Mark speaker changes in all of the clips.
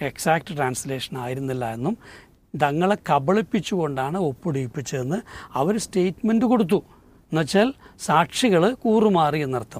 Speaker 1: Exact translation ആയിരുന്നില്ല എന്നും തങ്ങളെ കബളിപ്പിച്ചുകൊണ്ടാണ് ഒപ്പിടിയിപ്പിച്ചതെന്ന് അവർ സ്റ്റേറ്റ്മെൻറ്റ് കൊടുത്തു എന്നുവെച്ചാൽ സാക്ഷികൾ കൂറുമാറി എന്നർത്ഥം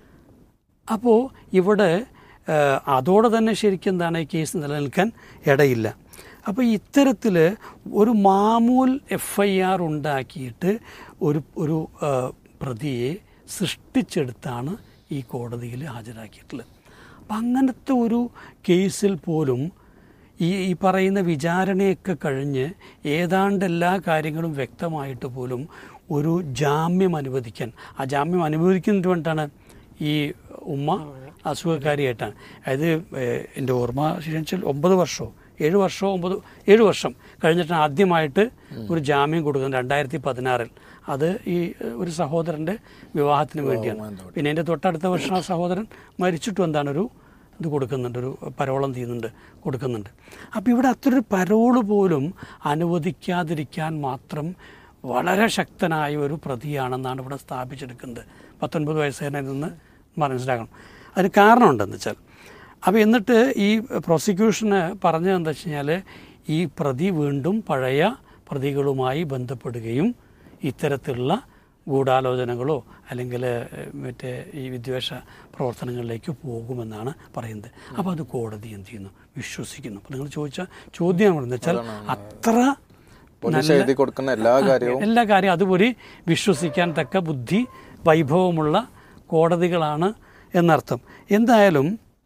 Speaker 1: അപ്പോൾ ഇവിടെ ഏഹ്, അതോടെ തന്നെ ശരിക്കും എന്താണ് ഈ കേസ് നിലനിൽക്കാൻ ഇടയില്ല അപ്പോൾ ഇത്തരത്തിൽ ഒരു മാമൂൽ എഫ് ഐ ആർ ഉണ്ടാക്കിയിട്ട് ഒരു ഒരു ഏഹ്, പ്രതിയെ സൃഷ്ടിച്ചെടുത്താണ് ഈ കോടതിയിൽ ഹാജരാക്കിയിട്ടുള്ളത് അപ്പം അങ്ങനത്തെ ഒരു കേസിൽ പോലും ഈ ഈ പറയുന്ന വിചാരണയൊക്കെ കഴിഞ്ഞ് ഏതാണ്ട് എല്ലാ കാര്യങ്ങളും വ്യക്തമായിട്ട് പോലും ഒരു ജാമ്യം അനുവദിക്കാൻ ആ ജാമ്യം അനുവദിക്കുന്നതിന് വേണ്ടിയിട്ടാണ് ഈ ഉമ്മ അസുഖക്കാരിയായിട്ടാണ് അതായത് ഏഹ്, എൻ്റെ ഓർമ്മ ശരിയാച്ചാൽ ഒമ്പത് വർഷമോ ഏഴ് വർഷമോ ഒമ്പത് ഏഴ് വർഷം കഴിഞ്ഞിട്ടാണ് ആദ്യമായിട്ട് ഒരു ജാമ്യം കൊടുക്കുന്നത് രണ്ടായിരത്തി പതിനാറിൽ അത് ഈ ഏഹ്, ഒരു സഹോദരൻ്റെ വിവാഹത്തിന് വേണ്ടിയാണ് പിന്നെ എൻ്റെ തൊട്ടടുത്ത വർഷം ആ സഹോദരൻ മരിച്ചിട്ടും എന്താണ് ഒരു ഇത് കൊടുക്കുന്നുണ്ട് ഒരു പരോളം ചെയ്യുന്നുണ്ട് കൊടുക്കുന്നുണ്ട് അപ്പോൾ ഇവിടെ അത്രയൊരു പരോള് പോലും അനുവദിക്കാതിരിക്കാൻ മാത്രം വളരെ ശക്തനായ ഒരു പ്രതിയാണെന്നാണ് ഇവിടെ സ്ഥാപിച്ചെടുക്കുന്നത് പത്തൊൻപത് വയസ്സുകാരനിൽ നിന്ന് മനസ്സിലാക്കണം അതിന് കാരണമുണ്ടെന്ന് വെച്ചാൽ അപ്പോൾ എന്നിട്ട് ഈ പ്രോസിക്യൂഷന് പറഞ്ഞത് എന്താ വെച്ച് കഴിഞ്ഞാൽ ഈ പ്രതി വീണ്ടും പഴയ പ്രതികളുമായി ബന്ധപ്പെടുകയും ഇത്തരത്തിലുള്ള ഗൂഢാലോചനകളോ അല്ലെങ്കിൽ ഏഹ്, മറ്റേ ഈ വിദ്വേഷ പ്രവർത്തനങ്ങളിലേക്ക് പോകുമെന്നാണ് പറയുന്നത് അപ്പോൾ അത് കോടതി എന്ത് ചെയ്യുന്നു വിശ്വസിക്കുന്നു അപ്പോൾ നിങ്ങൾ ചോദിച്ച ചോദ്യം എന്ന് വെച്ചാൽ അത്ര
Speaker 2: പോലീസ് എഴുതി കൊടുക്കുന്ന എല്ലാ കാര്യവും
Speaker 1: എല്ലാ കാര്യവും അതുപോലെ വിശ്വസിക്കാൻ തക്ക ബുദ്ധി വൈഭവമുള്ള കോടതികളാണ് എന്നർത്ഥം എന്തായാലും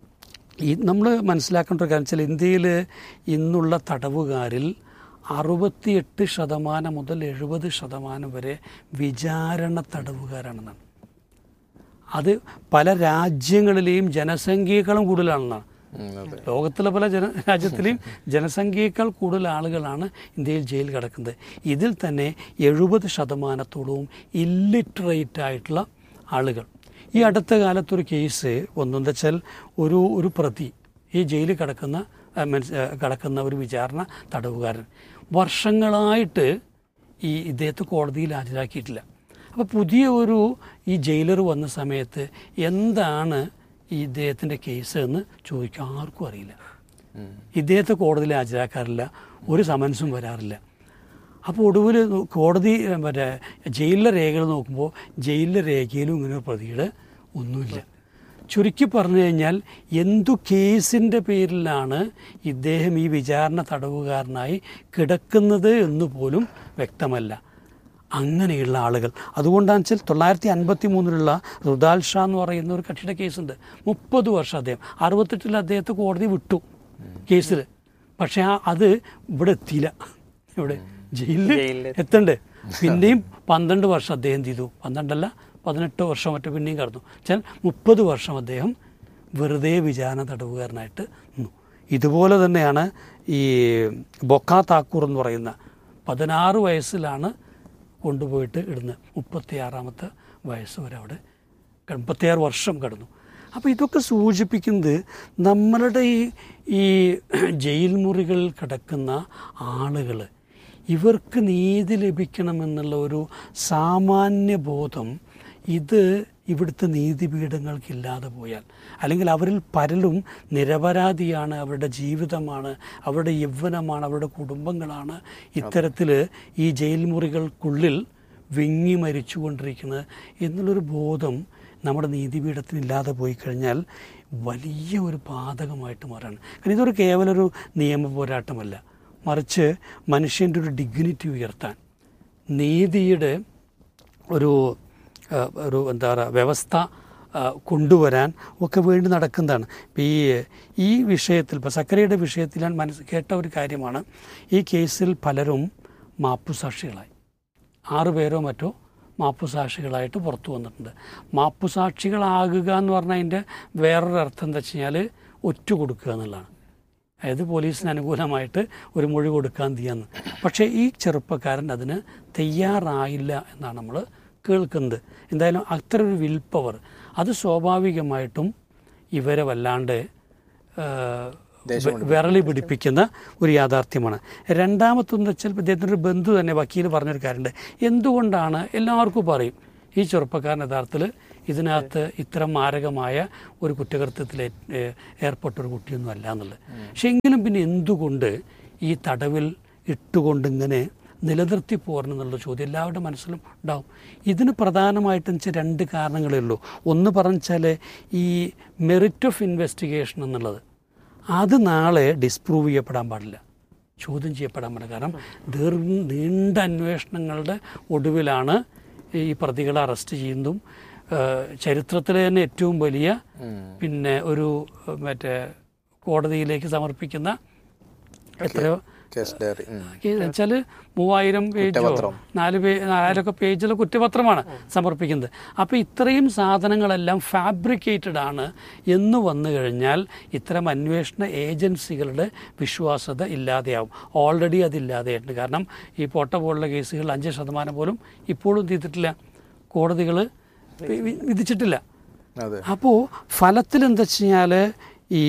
Speaker 1: ഈ നമ്മൾ മനസ്സിലാക്കേണ്ട ഒരു കാര്യം വെച്ചാൽ ഇന്ത്യയിൽ ഇന്നുള്ള തടവുകാരിൽ അറുപത്തിയെട്ട് ശതമാനം മുതൽ എഴുപത് ശതമാനം വരെ വിചാരണ തടവുകാരാണെന്നാണ് അത് പല രാജ്യങ്ങളിലെയും ജനസംഖ്യയേക്കാളും കൂടുതലാണെന്നാണ്
Speaker 2: ഉം, അതെ
Speaker 1: ലോകത്തിലെ പല ജന രാജ്യത്തിലെയും ജനസംഖ്യയേക്കാൾ കൂടുതൽ ആളുകളാണ് ഇന്ത്യയിൽ ജയിലിൽ കിടക്കുന്നത് ഇതിൽ തന്നെ എഴുപത് ശതമാനത്തോളവും ഇല്ലിറ്ററേറ്റ് ആയിട്ടുള്ള ആളുകൾ ഈ അടുത്ത കാലത്തൊരു കേസ് ഒന്നെന്ന് വെച്ചാൽ ഒരു ഒരു പ്രതി ഈ ജയിലിൽ കിടക്കുന്ന ആ, മീൻസ്, ആ, കിടക്കുന്ന ഒരു വിചാരണ തടവുകാരൻ വർഷങ്ങളായിട്ട് ഈ ഇദ്ദേഹത്തെ കോടതിയിൽ ഹാജരാക്കിയിട്ടില്ല അപ്പോൾ പുതിയ ഒരു ഈ ജയിലർ വന്ന സമയത്ത് എന്താണ് ഈ ഇദ്ദേഹത്തിൻ്റെ കേസ് എന്ന് ചോദിക്കാൻ ആർക്കും അറിയില്ല ഇദ്ദേഹത്തെ കോടതിയിൽ ഹാജരാക്കാറില്ല ഒരു സമൻസും വരാറില്ല അപ്പോൾ ഒടുവിൽ കോടതി ഏ, മറ്റേ ജയിലിലെ രേഖകൾ നോക്കുമ്പോൾ ജയിലിലെ രേഖയിലും ഇങ്ങനെ ഒരു പ്രതിയുടെ ഒന്നുമില്ല ചുരുക്കി പറഞ്ഞു കഴിഞ്ഞാൽ എന്തു കേസിൻ്റെ പേരിലാണ് ഇദ്ദേഹം ഈ വിചാരണ തടവുകാരനായി കിടക്കുന്നത് എന്ന് പോലും വ്യക്തമല്ല അങ്ങനെയുള്ള ആളുകൾ അതുകൊണ്ടാണെന്ന് വെച്ചാൽ തൊള്ളായിരത്തി അൻപത്തി മൂന്നിലുള്ള റുദാൽ ഷാ എന്ന് പറയുന്ന ഒരു കക്ഷിയുടെ കേസുണ്ട് മുപ്പത് വർഷം അദ്ദേഹം അറുപത്തെട്ടിൽ അദ്ദേഹത്തെ കോടതി വിട്ടു കേസിൽ പക്ഷേ ആ അത് ഇവിടെ എത്തിയില്ല ഇവിടെ ജയിലിൽ എത്തണ്ടേ പിന്നെയും പന്ത്രണ്ട് വർഷം അദ്ദേഹം എന്ത് ചെയ്തു പന്ത്രണ്ടല്ല പതിനെട്ട് വർഷം മറ്റോ പിന്നെയും കടന്നു വെച്ചാൽ മുപ്പത് വർഷം അദ്ദേഹം വെറുതെ വിചാരണ തടവുകാരനായിട്ട് നിന്നു ഇതുപോലെ തന്നെയാണ് ഈ ബൊക്ക താക്കൂർ എന്ന് പറയുന്ന പതിനാറ് വയസ്സിലാണ് കൊണ്ടുപോയിട്ട് ഇടുന്നത് മുപ്പത്തിയാറാമത്തെ വയസ്സ് വരെ അവിടെ ക- മുപ്പത്തിയാറ് വർഷം കടന്നു അപ്പോൾ ഇതൊക്കെ സൂചിപ്പിക്കുന്നത് നമ്മളുടെ ഈ ഈ ജയിൽ മുറികളിൽ കിടക്കുന്ന ആളുകൾ ഇവർക്ക് നീതി ലഭിക്കണമെന്നുള്ള ഒരു സാമാന്യ ബോധം ഇത് ഇവിടുത്തെ നീതിപീഠങ്ങൾക്കില്ലാതെ പോയാൽ അല്ലെങ്കിൽ അവരിൽ പലരും നിരപരാധിയാണ് അവരുടെ ജീവിതമാണ് അവരുടെ യൗവനമാണ് അവരുടെ കുടുംബങ്ങളാണ് ഇത്തരത്തിൽ ഈ ജയിൽ മുറികൾക്കുള്ളിൽ വിങ്ങി മരിച്ചുകൊണ്ടിരിക്കുന്നത് എന്നുള്ളൊരു ബോധം നമ്മുടെ നീതിപീഠത്തിന് ഇല്ലാതെ പോയി കഴിഞ്ഞാൽ വലിയ ഒരു പാതകമായിട്ട് മാറാണ് കാരണം ഇതൊരു കേവലം ഒരു നിയമ പോരാട്ടമല്ല മറിച്ച് മനുഷ്യൻ്റെ ഒരു ഡിഗ്നിറ്റി ഉയർത്താൻ നീതിയുടെ ഒരു ആ, ഒരു എന്താ പറയുക വ്യവസ്ഥ ആ, കൊണ്ടുവരാൻ ഒക്കെ വേണ്ടി നടക്കുന്നതാണ് ഇപ്പം ഈ ഈ വിഷയത്തിൽ ഇപ്പോൾ സക്കരയുടെ വിഷയത്തിൽ ഞാൻ മനസ്സ് കേട്ട ഒരു കാര്യമാണ് ഈ കേസിൽ പലരും മാപ്പുസാക്ഷികളായി ആറ് പേരോ മറ്റോ മാപ്പുസാക്ഷികളായിട്ട് പുറത്തു വന്നിട്ടുണ്ട് മാപ്പുസാക്ഷികളാകുക എന്ന് പറഞ്ഞാൽ അതിൻ്റെ വേറൊരു അർത്ഥം എന്താ വെച്ച് കഴിഞ്ഞാൽ ഒറ്റ കൊടുക്കുക എന്നുള്ളതാണ് അതായത് പോലീസിന് അനുകൂലമായിട്ട് ഒരു മൊഴി കൊടുക്കാൻ തീയാന്ന് പക്ഷേ ഈ ചെറുപ്പക്കാരൻ അതിന് തയ്യാറായില്ല എന്നാണ് നമ്മൾ കേൾക്കുന്നത് എന്തായാലും അത്ര ഒരു വിൽ പവർ അത് സ്വാഭാവികമായിട്ടും ഇവരെ വല്ലാണ്ട് ആ, വെ- വിരളി പിടിപ്പിക്കുന്ന ഒരു യാഥാർത്ഥ്യമാണ് രണ്ടാമത്തെന്ന് വെച്ചാൽ ഇദ്ദേഹത്തിൻ്റെ ഒരു ബന്ധു തന്നെ വക്കീൽ പറഞ്ഞൊരു കാര്യമുണ്ട് എന്തുകൊണ്ടാണ് എല്ലാവർക്കും പറയും ഈ ചെറുപ്പക്കാരൻ യഥാർത്ഥത്തിൽ ഇതിനകത്ത് ഇത്ര മാരകമായ ഒരു കുറ്റകൃത്യത്തിൽ ഏ- ഏർപ്പെട്ട ഒരു കുട്ടിയൊന്നും അല്ല എന്നുള്ളത് പക്ഷെ എങ്കിലും പിന്നെ എന്തുകൊണ്ട് ഈ തടവിൽ ഇട്ടുകൊണ്ട് ഇങ്ങനെ നിലനിർത്തി പോരണം എന്നുള്ള ചോദ്യം എല്ലാവരുടെ മനസ്സിലും ഉണ്ടാവും ഇതിന് പ്രധാനമായിട്ടും വെച്ചാൽ രണ്ട് കാരണങ്ങളേ ഉള്ളൂ ഒന്ന് പറഞ്ഞാൽ ഈ മെറിറ്റ് ഓഫ് ഇൻവെസ്റ്റിഗേഷൻ എന്നുള്ളത് അത് നാളെ ഡിസ്പ്രൂവ് ചെയ്യപ്പെടാൻ പാടില്ല ചോദ്യം ചെയ്യപ്പെടാൻ പാടില്ല കാരണം ദീർ നീണ്ട അന്വേഷണങ്ങളുടെ ഒടുവിലാണ് ഈ പ്രതികളെ അറസ്റ്റ് ചെയ്യുന്നതും ഏഹ് ചരിത്രത്തിലെ തന്നെ ഏറ്റവും വലിയ പിന്നെ ഒരു ഏഹ് മറ്റേ കോടതിയിലേക്ക് സമർപ്പിക്കുന്ന എത്രയോ
Speaker 2: കേസ് ഡയറി ഉം.
Speaker 1: വെച്ചാൽ മൂവായിരം പേജോ
Speaker 2: കുറ്റപത്രം.
Speaker 1: നാല് പേ നാലൊക്കെ പേജിലെ കുറ്റപത്രമാണ് സമർപ്പിക്കുന്നത് അപ്പോൾ ഇത്രയും സാധനങ്ങളെല്ലാം ഫാബ്രിക്കേറ്റഡ് ആണ് എന്ന് വന്നു കഴിഞ്ഞാൽ ഇത്തരം അന്വേഷണ ഏജൻസികളുടെ വിശ്വാസത ഇല്ലാതെയാവും ഓൾറെഡി അതില്ലാതെയായിട്ടുണ്ട് കാരണം ഈ പോട്ട പോലുള്ള കേസുകൾ അഞ്ച് ശതമാനം പോലും ഇപ്പോഴും ചെയ്തിട്ടില്ല കോടതികൾ വിധിച്ചിട്ടില്ല
Speaker 2: അതെ
Speaker 1: അപ്പോൾ ഫലത്തിൽ എന്താ വെച്ച് കഴിഞ്ഞാൽ ഈ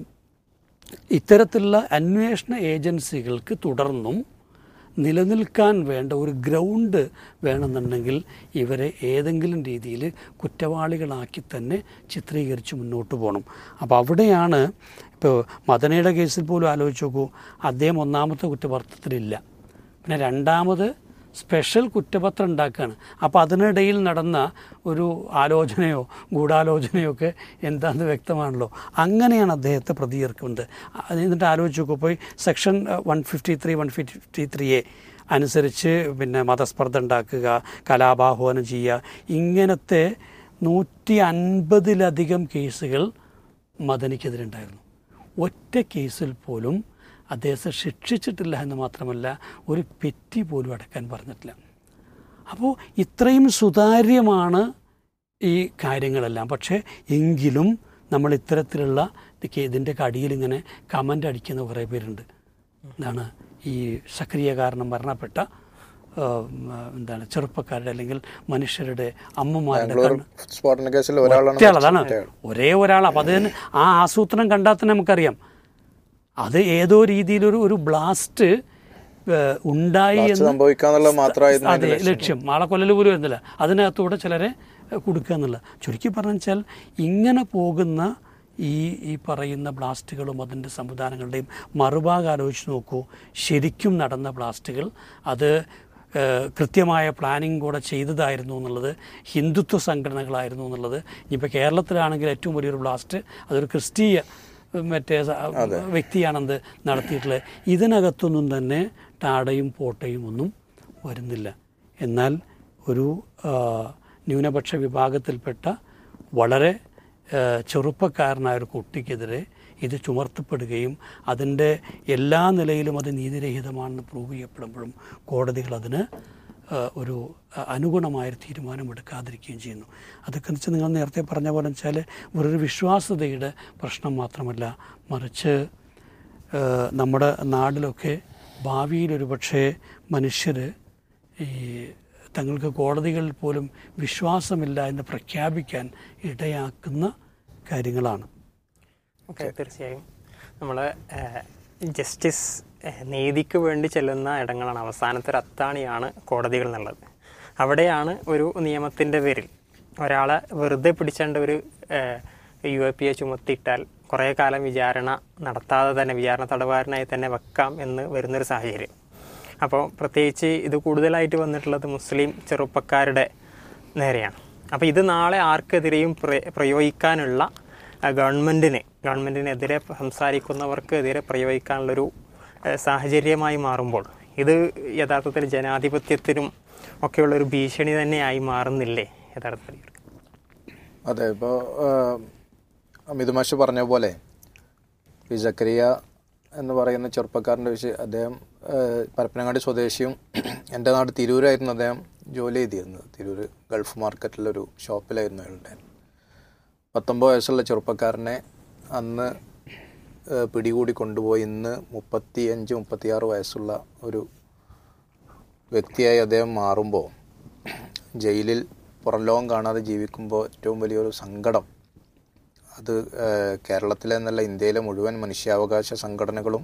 Speaker 1: ഇത്തരത്തിലുള്ള അന്വേഷണ ഏജൻസികൾക്ക് തുടർന്നും നിലനിൽക്കാൻ വേണ്ട ഒരു ഗ്രൗണ്ട് വേണമെന്നുണ്ടെങ്കിൽ ഇവരെ ഏതെങ്കിലും രീതിയിൽ കുറ്റവാളികളാക്കി തന്നെ ചിത്രീകരിച്ച് മുന്നോട്ട് പോകണം അപ്പോൾ അവിടെയാണ് ഇപ്പോൾ മദനയുടെ കേസിൽ പോലും ആലോചിച്ച് നോക്കൂ അദ്ദേഹം ഒന്നാമത്തെ കുറ്റപത്രത്തിലില്ല പിന്നെ രണ്ടാമത് സ്പെഷ്യൽ കുറ്റപത്രം ഉണ്ടാക്കുകയാണ് അപ്പോൾ അതിനിടയിൽ നടന്ന ഒരു ആലോചനയോ ഗൂഢാലോചനയോ ഒക്കെ എന്താണെന്ന് വ്യക്തമാണല്ലോ അങ്ങനെയാണ് അദ്ദേഹത്തെ പ്രതി ചേർക്കുന്നത് അത് എന്നിട്ട് ആലോചിച്ച് നോക്കൂ ഇപ്പോൾ section one fifty three one fifty three A അനുസരിച്ച് പിന്നെ മതസ്പർദ്ധ ഉണ്ടാക്കുക കലാപാഹ്വാനം ചെയ്യുക ഇങ്ങനത്തെ നൂറ്റി അൻപതിലധികം കേസുകൾ മദനിക്കെതിരെ ഉണ്ടായിരുന്നു ഒറ്റ കേസിൽ പോലും അദ്ദേഹത്തെ ശിക്ഷിച്ചിട്ടില്ല എന്ന് മാത്രമല്ല ഒരു പെറ്റി പോലും അടക്കാൻ പറഞ്ഞിട്ടില്ല അപ്പോൾ ഇത്രയും സുതാര്യമാണ് ഈ കാര്യങ്ങളെല്ലാം പക്ഷേ എങ്കിലും നമ്മൾ ഇത്തരത്തിലുള്ള ഇതൊക്കെ ഇതിൻ്റെ അടിയിൽ ഇങ്ങനെ കമൻ്റ് അടിക്കുന്ന കുറേ പേരുണ്ട് എന്താണ് ഈ സക്രിയ കാരണം മരണപ്പെട്ട ആ, എന്താണ് ചെറുപ്പക്കാരുടെ അല്ലെങ്കിൽ മനുഷ്യരുടെ അമ്മമാരുടെ
Speaker 2: ബാംഗ്ലൂർ
Speaker 1: കണ്ണ്
Speaker 2: സ്ഫോടന കേസിൽ ഒരാളാണ്
Speaker 1: ഒറ്റയാൾ അതാണ്
Speaker 2: മരിച്ചത്.
Speaker 1: ഒരേ ഒരാൾ അപ്പം അതിന് ആ ആസൂത്രണം കണ്ടാൽ തന്നെ നമുക്കറിയാം അത് ഏതോ രീതിയിലൊരു ഒരു ബ്ലാസ്റ്റ് ഏഹ്, ഉണ്ടായി
Speaker 2: ബ്ലാസ്റ്റ്
Speaker 1: എന്ന്
Speaker 2: സംഭവിക്കാന്നുള്ളത് മാത്രമായിരുന്നു
Speaker 1: അതെ ലക്ഷ്യം ആളെ കൊല്ലൽ പോലും വരുന്നില്ല അതിനകത്തൂടെ ചിലരെ ഏഹ്, കൊടുക്കുക എന്നുള്ള ചുരുക്കി പറഞ്ഞാൽ ഇങ്ങനെ പോകുന്ന ഈ ഈ പറയുന്ന ബ്ലാസ്റ്റുകളും അതിൻ്റെ സംവിധാനങ്ങളുടെയും മറുഭാഗം ആലോചിച്ച് നോക്കൂ ശരിക്കും നടന്ന ബ്ലാസ്റ്റുകൾ അത് ഏഹ്, കൃത്യമായ പ്ലാനിങ് കൂടെ ചെയ്തതായിരുന്നു എന്നുള്ളത് ഹിന്ദുത്വ സംഘടനകളായിരുന്നു എന്നുള്ളത് ഇനിയിപ്പോൾ കേരളത്തിലാണെങ്കിൽ ഏറ്റവും വലിയൊരു ബ്ലാസ്റ്റ് അതൊരു ക്രിസ്തീയ ഏഹ്, മറ്റേ സ- വ്യക്തിയാണെന്ത് നടത്തിയിട്ടുള്ളത് ഇതിനകത്തൊന്നും തന്നെ ടാടയും പോട്ടയും ഒന്നും വരുന്നില്ല എന്നാൽ ഒരു ആ, ന്യൂനപക്ഷ വിഭാഗത്തിൽപ്പെട്ട വളരെ ആ, ചെറുപ്പക്കാരനായ ഒരു കുട്ടിക്കെതിരെ ഇത് ചുമർത്തപ്പെടുകയും അതിൻ്റെ എല്ലാ നിലയിലും അത് നീതിരഹിതമാണെന്ന് പ്രൂവ് ചെയ്യപ്പെടുമ്പോഴും കോടതികൾ അതിന് ആ, ഒരു ആ, അനുഗുണമായൊരു തീരുമാനമെടുക്കാതിരിക്കുകയും ചെയ്യുന്നു അതൊക്കെ വെച്ചാൽ നിങ്ങൾ നേരത്തെ പറഞ്ഞ പോലെ വെച്ചാൽ വെറൊരു വിശ്വാസ്യതയുടെ പ്രശ്നം മാത്രമല്ല മറിച്ച് ആ, നമ്മുടെ നാട്ടിലൊക്കെ ഭാവിയിൽ ഒരു പക്ഷേ മനുഷ്യർ ഈ തങ്ങൾക്ക് കോടതികളിൽ പോലും വിശ്വാസമില്ല എന്ന് പ്രഖ്യാപിക്കാൻ ഇടയാക്കുന്ന കാര്യങ്ങളാണ്
Speaker 3: ഓക്കെ തീർച്ചയായും നമ്മൾ ജസ്റ്റിസ് നീതിക്ക് വേണ്ടി ചെല്ലുന്ന ഇടങ്ങളാണ് അവസാനത്തെ ഒരു അത്താണിയാണ് കോടതികൾ എന്നുള്ളത് അവിടെയാണ് ഒരു നിയമത്തിൻ്റെ പേരിൽ ഒരാളെ വെറുതെ പിടിച്ചേണ്ട ഒരു യു എ പി എ ചുമത്തിയിട്ടാൽ കുറേ കാലം വിചാരണ നടത്താതെ തന്നെ വിചാരണ തടവുകാരനായി തന്നെ വെക്കാം എന്ന് വരുന്നൊരു സാഹചര്യം അപ്പോൾ പ്രത്യേകിച്ച് ഇത് കൂടുതലായിട്ട് വന്നിട്ടുള്ളത് മുസ്ലിം ചെറുപ്പക്കാരുടെ നേരെയാണ് അപ്പോൾ ഇത് നാളെ ആർക്കെതിരെയും പ്ര- പ്രയോഗിക്കാനുള്ള ആ, ഗവൺമെൻറ്റിന് ഗവൺമെൻറ്റിനെതിരെ സംസാരിക്കുന്നവർക്കെതിരെ പ്രയോഗിക്കാനുള്ളൊരു ആ, സാഹചര്യമായി മാറുമ്പോൾ ഇത് യഥാർത്ഥത്തിൽ ജനാധിപത്യത്തിനും ഒക്കെയുള്ളൊരു ഭീഷണി തന്നെയായി മാറുന്നില്ലേ യഥാർത്ഥത്തിൽ
Speaker 2: അതെ ഇപ്പോൾ അമിത് മാഷ് പറഞ്ഞ പോലെ ഈ ജക്കരിയ എന്ന് പറയുന്ന ചെറുപ്പക്കാരൻ്റെ വിഷയം അദ്ദേഹം ആ, പരപ്പനങ്ങാടി സ്വദേശിയും എൻ്റെ നാട് തിരൂരായിരുന്നു അദ്ദേഹം ജോലി ചെയ്തിരുന്നത് തിരൂർ ഗൾഫ് മാർക്കറ്റിലൊരു ഷോപ്പിലായിരുന്നു അയാളുടെ പത്തൊമ്പത് വയസ്സുള്ള ചെറുപ്പക്കാരനെ അന്ന് ആ, പിടികൂടി കൊണ്ടുപോയി ഇന്ന് മുപ്പത്തി അഞ്ച് മുപ്പത്തിയാറ് വയസ്സുള്ള ഒരു വ്യക്തിയായി അദ്ദേഹം മാറുമ്പോൾ ജയിലിൽ പുറം ലോകം കാണാതെ ജീവിക്കുമ്പോൾ ഏറ്റവും വലിയൊരു സങ്കടം അത് ഏഹ്, കേരളത്തിലെ എന്നല്ല ഇന്ത്യയിലെ മുഴുവൻ മനുഷ്യാവകാശ സംഘടനകളും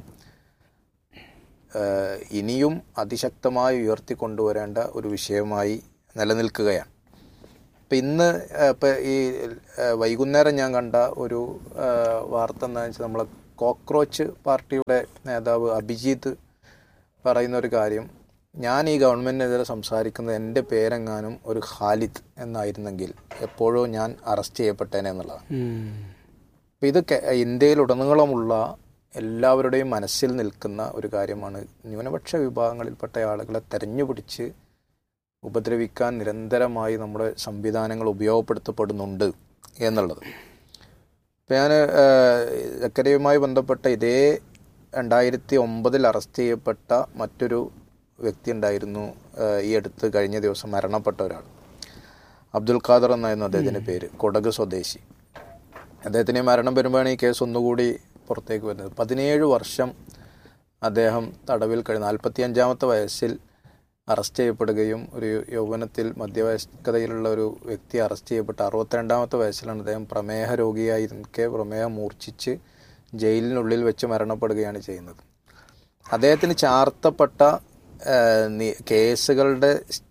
Speaker 2: ഏഹ്, ഇനിയും അതിശക്തമായി ഉയർത്തിക്കൊണ്ടുവരേണ്ട ഒരു വിഷയമായി നിലനിൽക്കുകയാണ് ഇപ്പം ഇന്ന് ഏഹ്, ഇപ്പം ഈ ഏഹ്, വൈകുന്നേരം ഞാൻ കണ്ട ഒരു ഏഹ്, വാർത്ത എന്താണെന്ന് വെച്ചാൽ നമ്മളെ കോക്രോച്ച് പാർട്ടിയുടെ നേതാവ് അഭിജിത്ത് പറയുന്ന ഒരു കാര്യം ഞാൻ ഈ ഗവൺമെൻറ്റിനെതിരെ സംസാരിക്കുന്നത് എൻ്റെ പേരെങ്ങാനും ഒരു ഖാലിദ് എന്നായിരുന്നെങ്കിൽ എപ്പോഴോ ഞാൻ അറസ്റ്റ് ചെയ്യപ്പെട്ടേനെ എന്നുള്ളതാണ്
Speaker 1: ഉം.
Speaker 2: അപ്പോൾ ഇത് കെ- ഇന്ത്യയിലുടനീളമുള്ള എല്ലാവരുടെയും മനസ്സിൽ നിൽക്കുന്ന ഒരു കാര്യമാണ് ന്യൂനപക്ഷ വിഭാഗങ്ങളിൽപ്പെട്ട ആളുകളെ തെരഞ്ഞുപിടിച്ച് ഉപദ്രവിക്കാൻ നിരന്തരമായി നമ്മുടെ സംവിധാനങ്ങൾ ഉപയോഗപ്പെടുത്തപ്പെടുന്നുണ്ട് എന്നുള്ളത് ഇപ്പം ഞാൻ ചക്കരയുമായി ബന്ധപ്പെട്ട ഇതേ രണ്ടായിരത്തി ഒമ്പതിൽ അറസ്റ്റ് ചെയ്യപ്പെട്ട മറ്റൊരു വ്യക്തി ഉണ്ടായിരുന്നു ഏഹ്, ഈ അടുത്ത് കഴിഞ്ഞ ദിവസം മരണപ്പെട്ട ഒരാൾ അബ്ദുൽ ഖാദർ എന്നായിരുന്നു അദ്ദേഹത്തിൻ്റെ പേര് കൊടക് സ്വദേശി അദ്ദേഹത്തിന് ഈ മരണം വരുമ്പോഴാണ് ഈ കേസ് ഒന്നുകൂടി പുറത്തേക്ക് വരുന്നത് പതിനേഴ് വർഷം അദ്ദേഹം തടവിൽ കഴിഞ്ഞ നാൽപ്പത്തി അഞ്ചാമത്തെ വയസ്സിൽ അറസ്റ്റ് ചെയ്യപ്പെടുകയും ഒരു യൗവനത്തിൽ മധ്യവയസ്കതയിലുള്ള ഒരു വ്യക്തി അറസ്റ്റ് ചെയ്യപ്പെട്ട അറുപത്തിരണ്ടാമത്തെ വയസ്സിലാണ് അദ്ദേഹം പ്രമേഹ രോഗിയായിരിക്കെ പ്രമേഹം മൂർച്ഛിച്ച് ജയിലിനുള്ളിൽ വെച്ച് മരണപ്പെടുകയാണ് ചെയ്യുന്നത് അദ്ദേഹത്തിന് ചാർത്തപ്പെട്ട ഏഹ്, നി- കേസുകളുടെ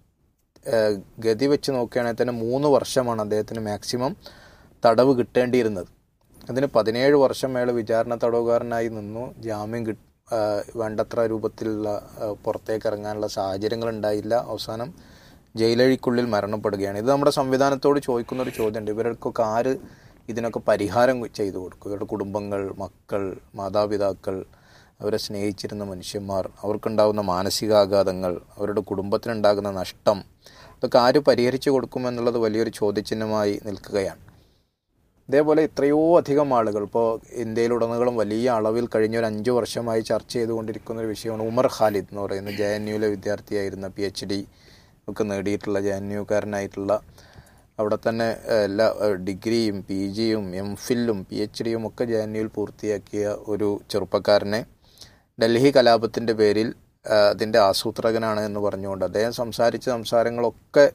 Speaker 2: ഏഹ്, ഗതി വെച്ച് നോക്കുകയാണെങ്കിൽ തന്നെ മൂന്ന് വർഷമാണ് അദ്ദേഹത്തിന് മാക്സിമം തടവ് കിട്ടേണ്ടിയിരുന്നത് അതിന് പതിനേഴ് വർഷം അയാൾ വിചാരണ തടവുകാരനായി നിന്നു ജാമ്യം കിട്ട ഏഹ്, വേണ്ടത്ര രൂപത്തിലുള്ള ഏഹ്, പുറത്തേക്ക് ഇറങ്ങാനുള്ള സാഹചര്യങ്ങൾ ഉണ്ടായില്ല അവസാനം ജയിലഴിക്കുള്ളിൽ മരണപ്പെടുകയാണ് ഇത് നമ്മുടെ സംവിധാനത്തോട് ചോദിക്കുന്ന ഒരു ചോദ്യമുണ്ട് ഇവർക്കൊക്കെ ആര് ഇതിനൊക്കെ പരിഹാരം ചെയ്തു കൊടുക്കും ഇവരുടെ കുടുംബങ്ങൾ മക്കൾ മാതാപിതാക്കൾ അവരെ സ്നേഹിച്ചിരുന്ന മനുഷ്യന്മാർ അവർക്കുണ്ടാകുന്ന മാനസികാഘാതങ്ങൾ അവരുടെ കുടുംബത്തിനുണ്ടാകുന്ന നഷ്ടം ഇതൊക്കെ ആര് പരിഹരിച്ചു കൊടുക്കുമെന്നുള്ളത് വലിയൊരു ചോദ്യചിഹ്നമായി നിൽക്കുകയാണ് ഇതേപോലെ എത്രയോ അധികം ആളുകൾ ഇപ്പോൾ ഇന്ത്യയിലുടനീളം വലിയ അളവിൽ കഴിഞ്ഞ ഒരു അഞ്ച് വർഷമായി ചർച്ച ചെയ്തുകൊണ്ടിരിക്കുന്ന ഒരു വിഷയമാണ് ഉമർ ഖാലിദ് എന്ന് പറയുന്ന ജെ എൻ യുവിലെ വിദ്യാർത്ഥിയായിരുന്ന പി എച്ച് ഡി ഒക്കെ നേടിയിട്ടുള്ള ജെ എൻ യുക്കാരനായിട്ടുള്ള അവിടെ തന്നെ ഏഹ്, എല്ലാ ഏഹ്, ഡിഗ്രിയും പി ജിയും എം ഫില്ലും പി എച്ച് ഡിയും ഒക്കെ ജെ എൻ യുവിൽ പൂർത്തിയാക്കിയ ഒരു ചെറുപ്പക്കാരനെ ഡൽഹി കലാപത്തിൻ്റെ പേരിൽ ഏഹ്, അതിൻ്റെ ആസൂത്രകനാണ് എന്ന് പറഞ്ഞുകൊണ്ട് അദ്ദേഹം സംസാരിച്ച സംസാരങ്ങളൊക്കെ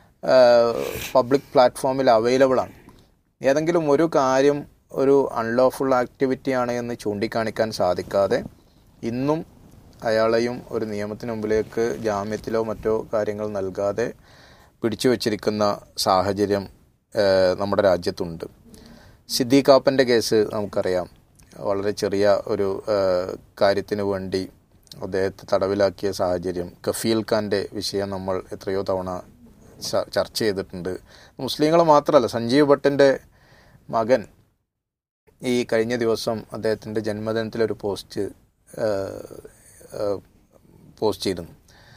Speaker 2: പബ്ലിക് പ്ലാറ്റ്ഫോമിൽ അവൈലബിൾ ആണ് ഏതെങ്കിലും ഒരു കാര്യം ഒരു അൺലോഫുൾ ആക്ടിവിറ്റി ആണ് എന്ന് ചൂണ്ടിക്കാണിക്കാൻ സാധിക്കാതെ ഇന്നും അയാളെയും ഒരു നിയമത്തിന് മുമ്പിലേക്ക് ജാമ്യത്തിലോ മറ്റോ കാര്യങ്ങൾ നൽകാതെ പിടിച്ചു വച്ചിരിക്കുന്ന സാഹചര്യം ഏഹ്, നമ്മുടെ രാജ്യത്തുണ്ട് സിദ്ദീഖാപ്പൻ്റെ കേസ് നമുക്കറിയാം വളരെ ചെറിയ ഒരു ഏഹ്, കാര്യത്തിന് വേണ്ടി അദ്ദേഹത്തെ തടവിലാക്കിയ സാഹചര്യം കഫീൽ ഖാൻ്റെ വിഷയം നമ്മൾ എത്രയോ തവണ ച- ചർച്ച ചെയ്തിട്ടുണ്ട് മുസ്ലിങ്ങൾ മാത്രമല്ല സഞ്ജീവ് ഭട്ടിൻ്റെ മകൻ ഈ കഴിഞ്ഞ ദിവസം അദ്ദേഹത്തിൻ്റെ ജന്മദിനത്തിലൊരു പോസ്റ്റ് ഏഹ്, ഏഹ്, പോസ്റ്റ് ചെയ്തിരുന്നു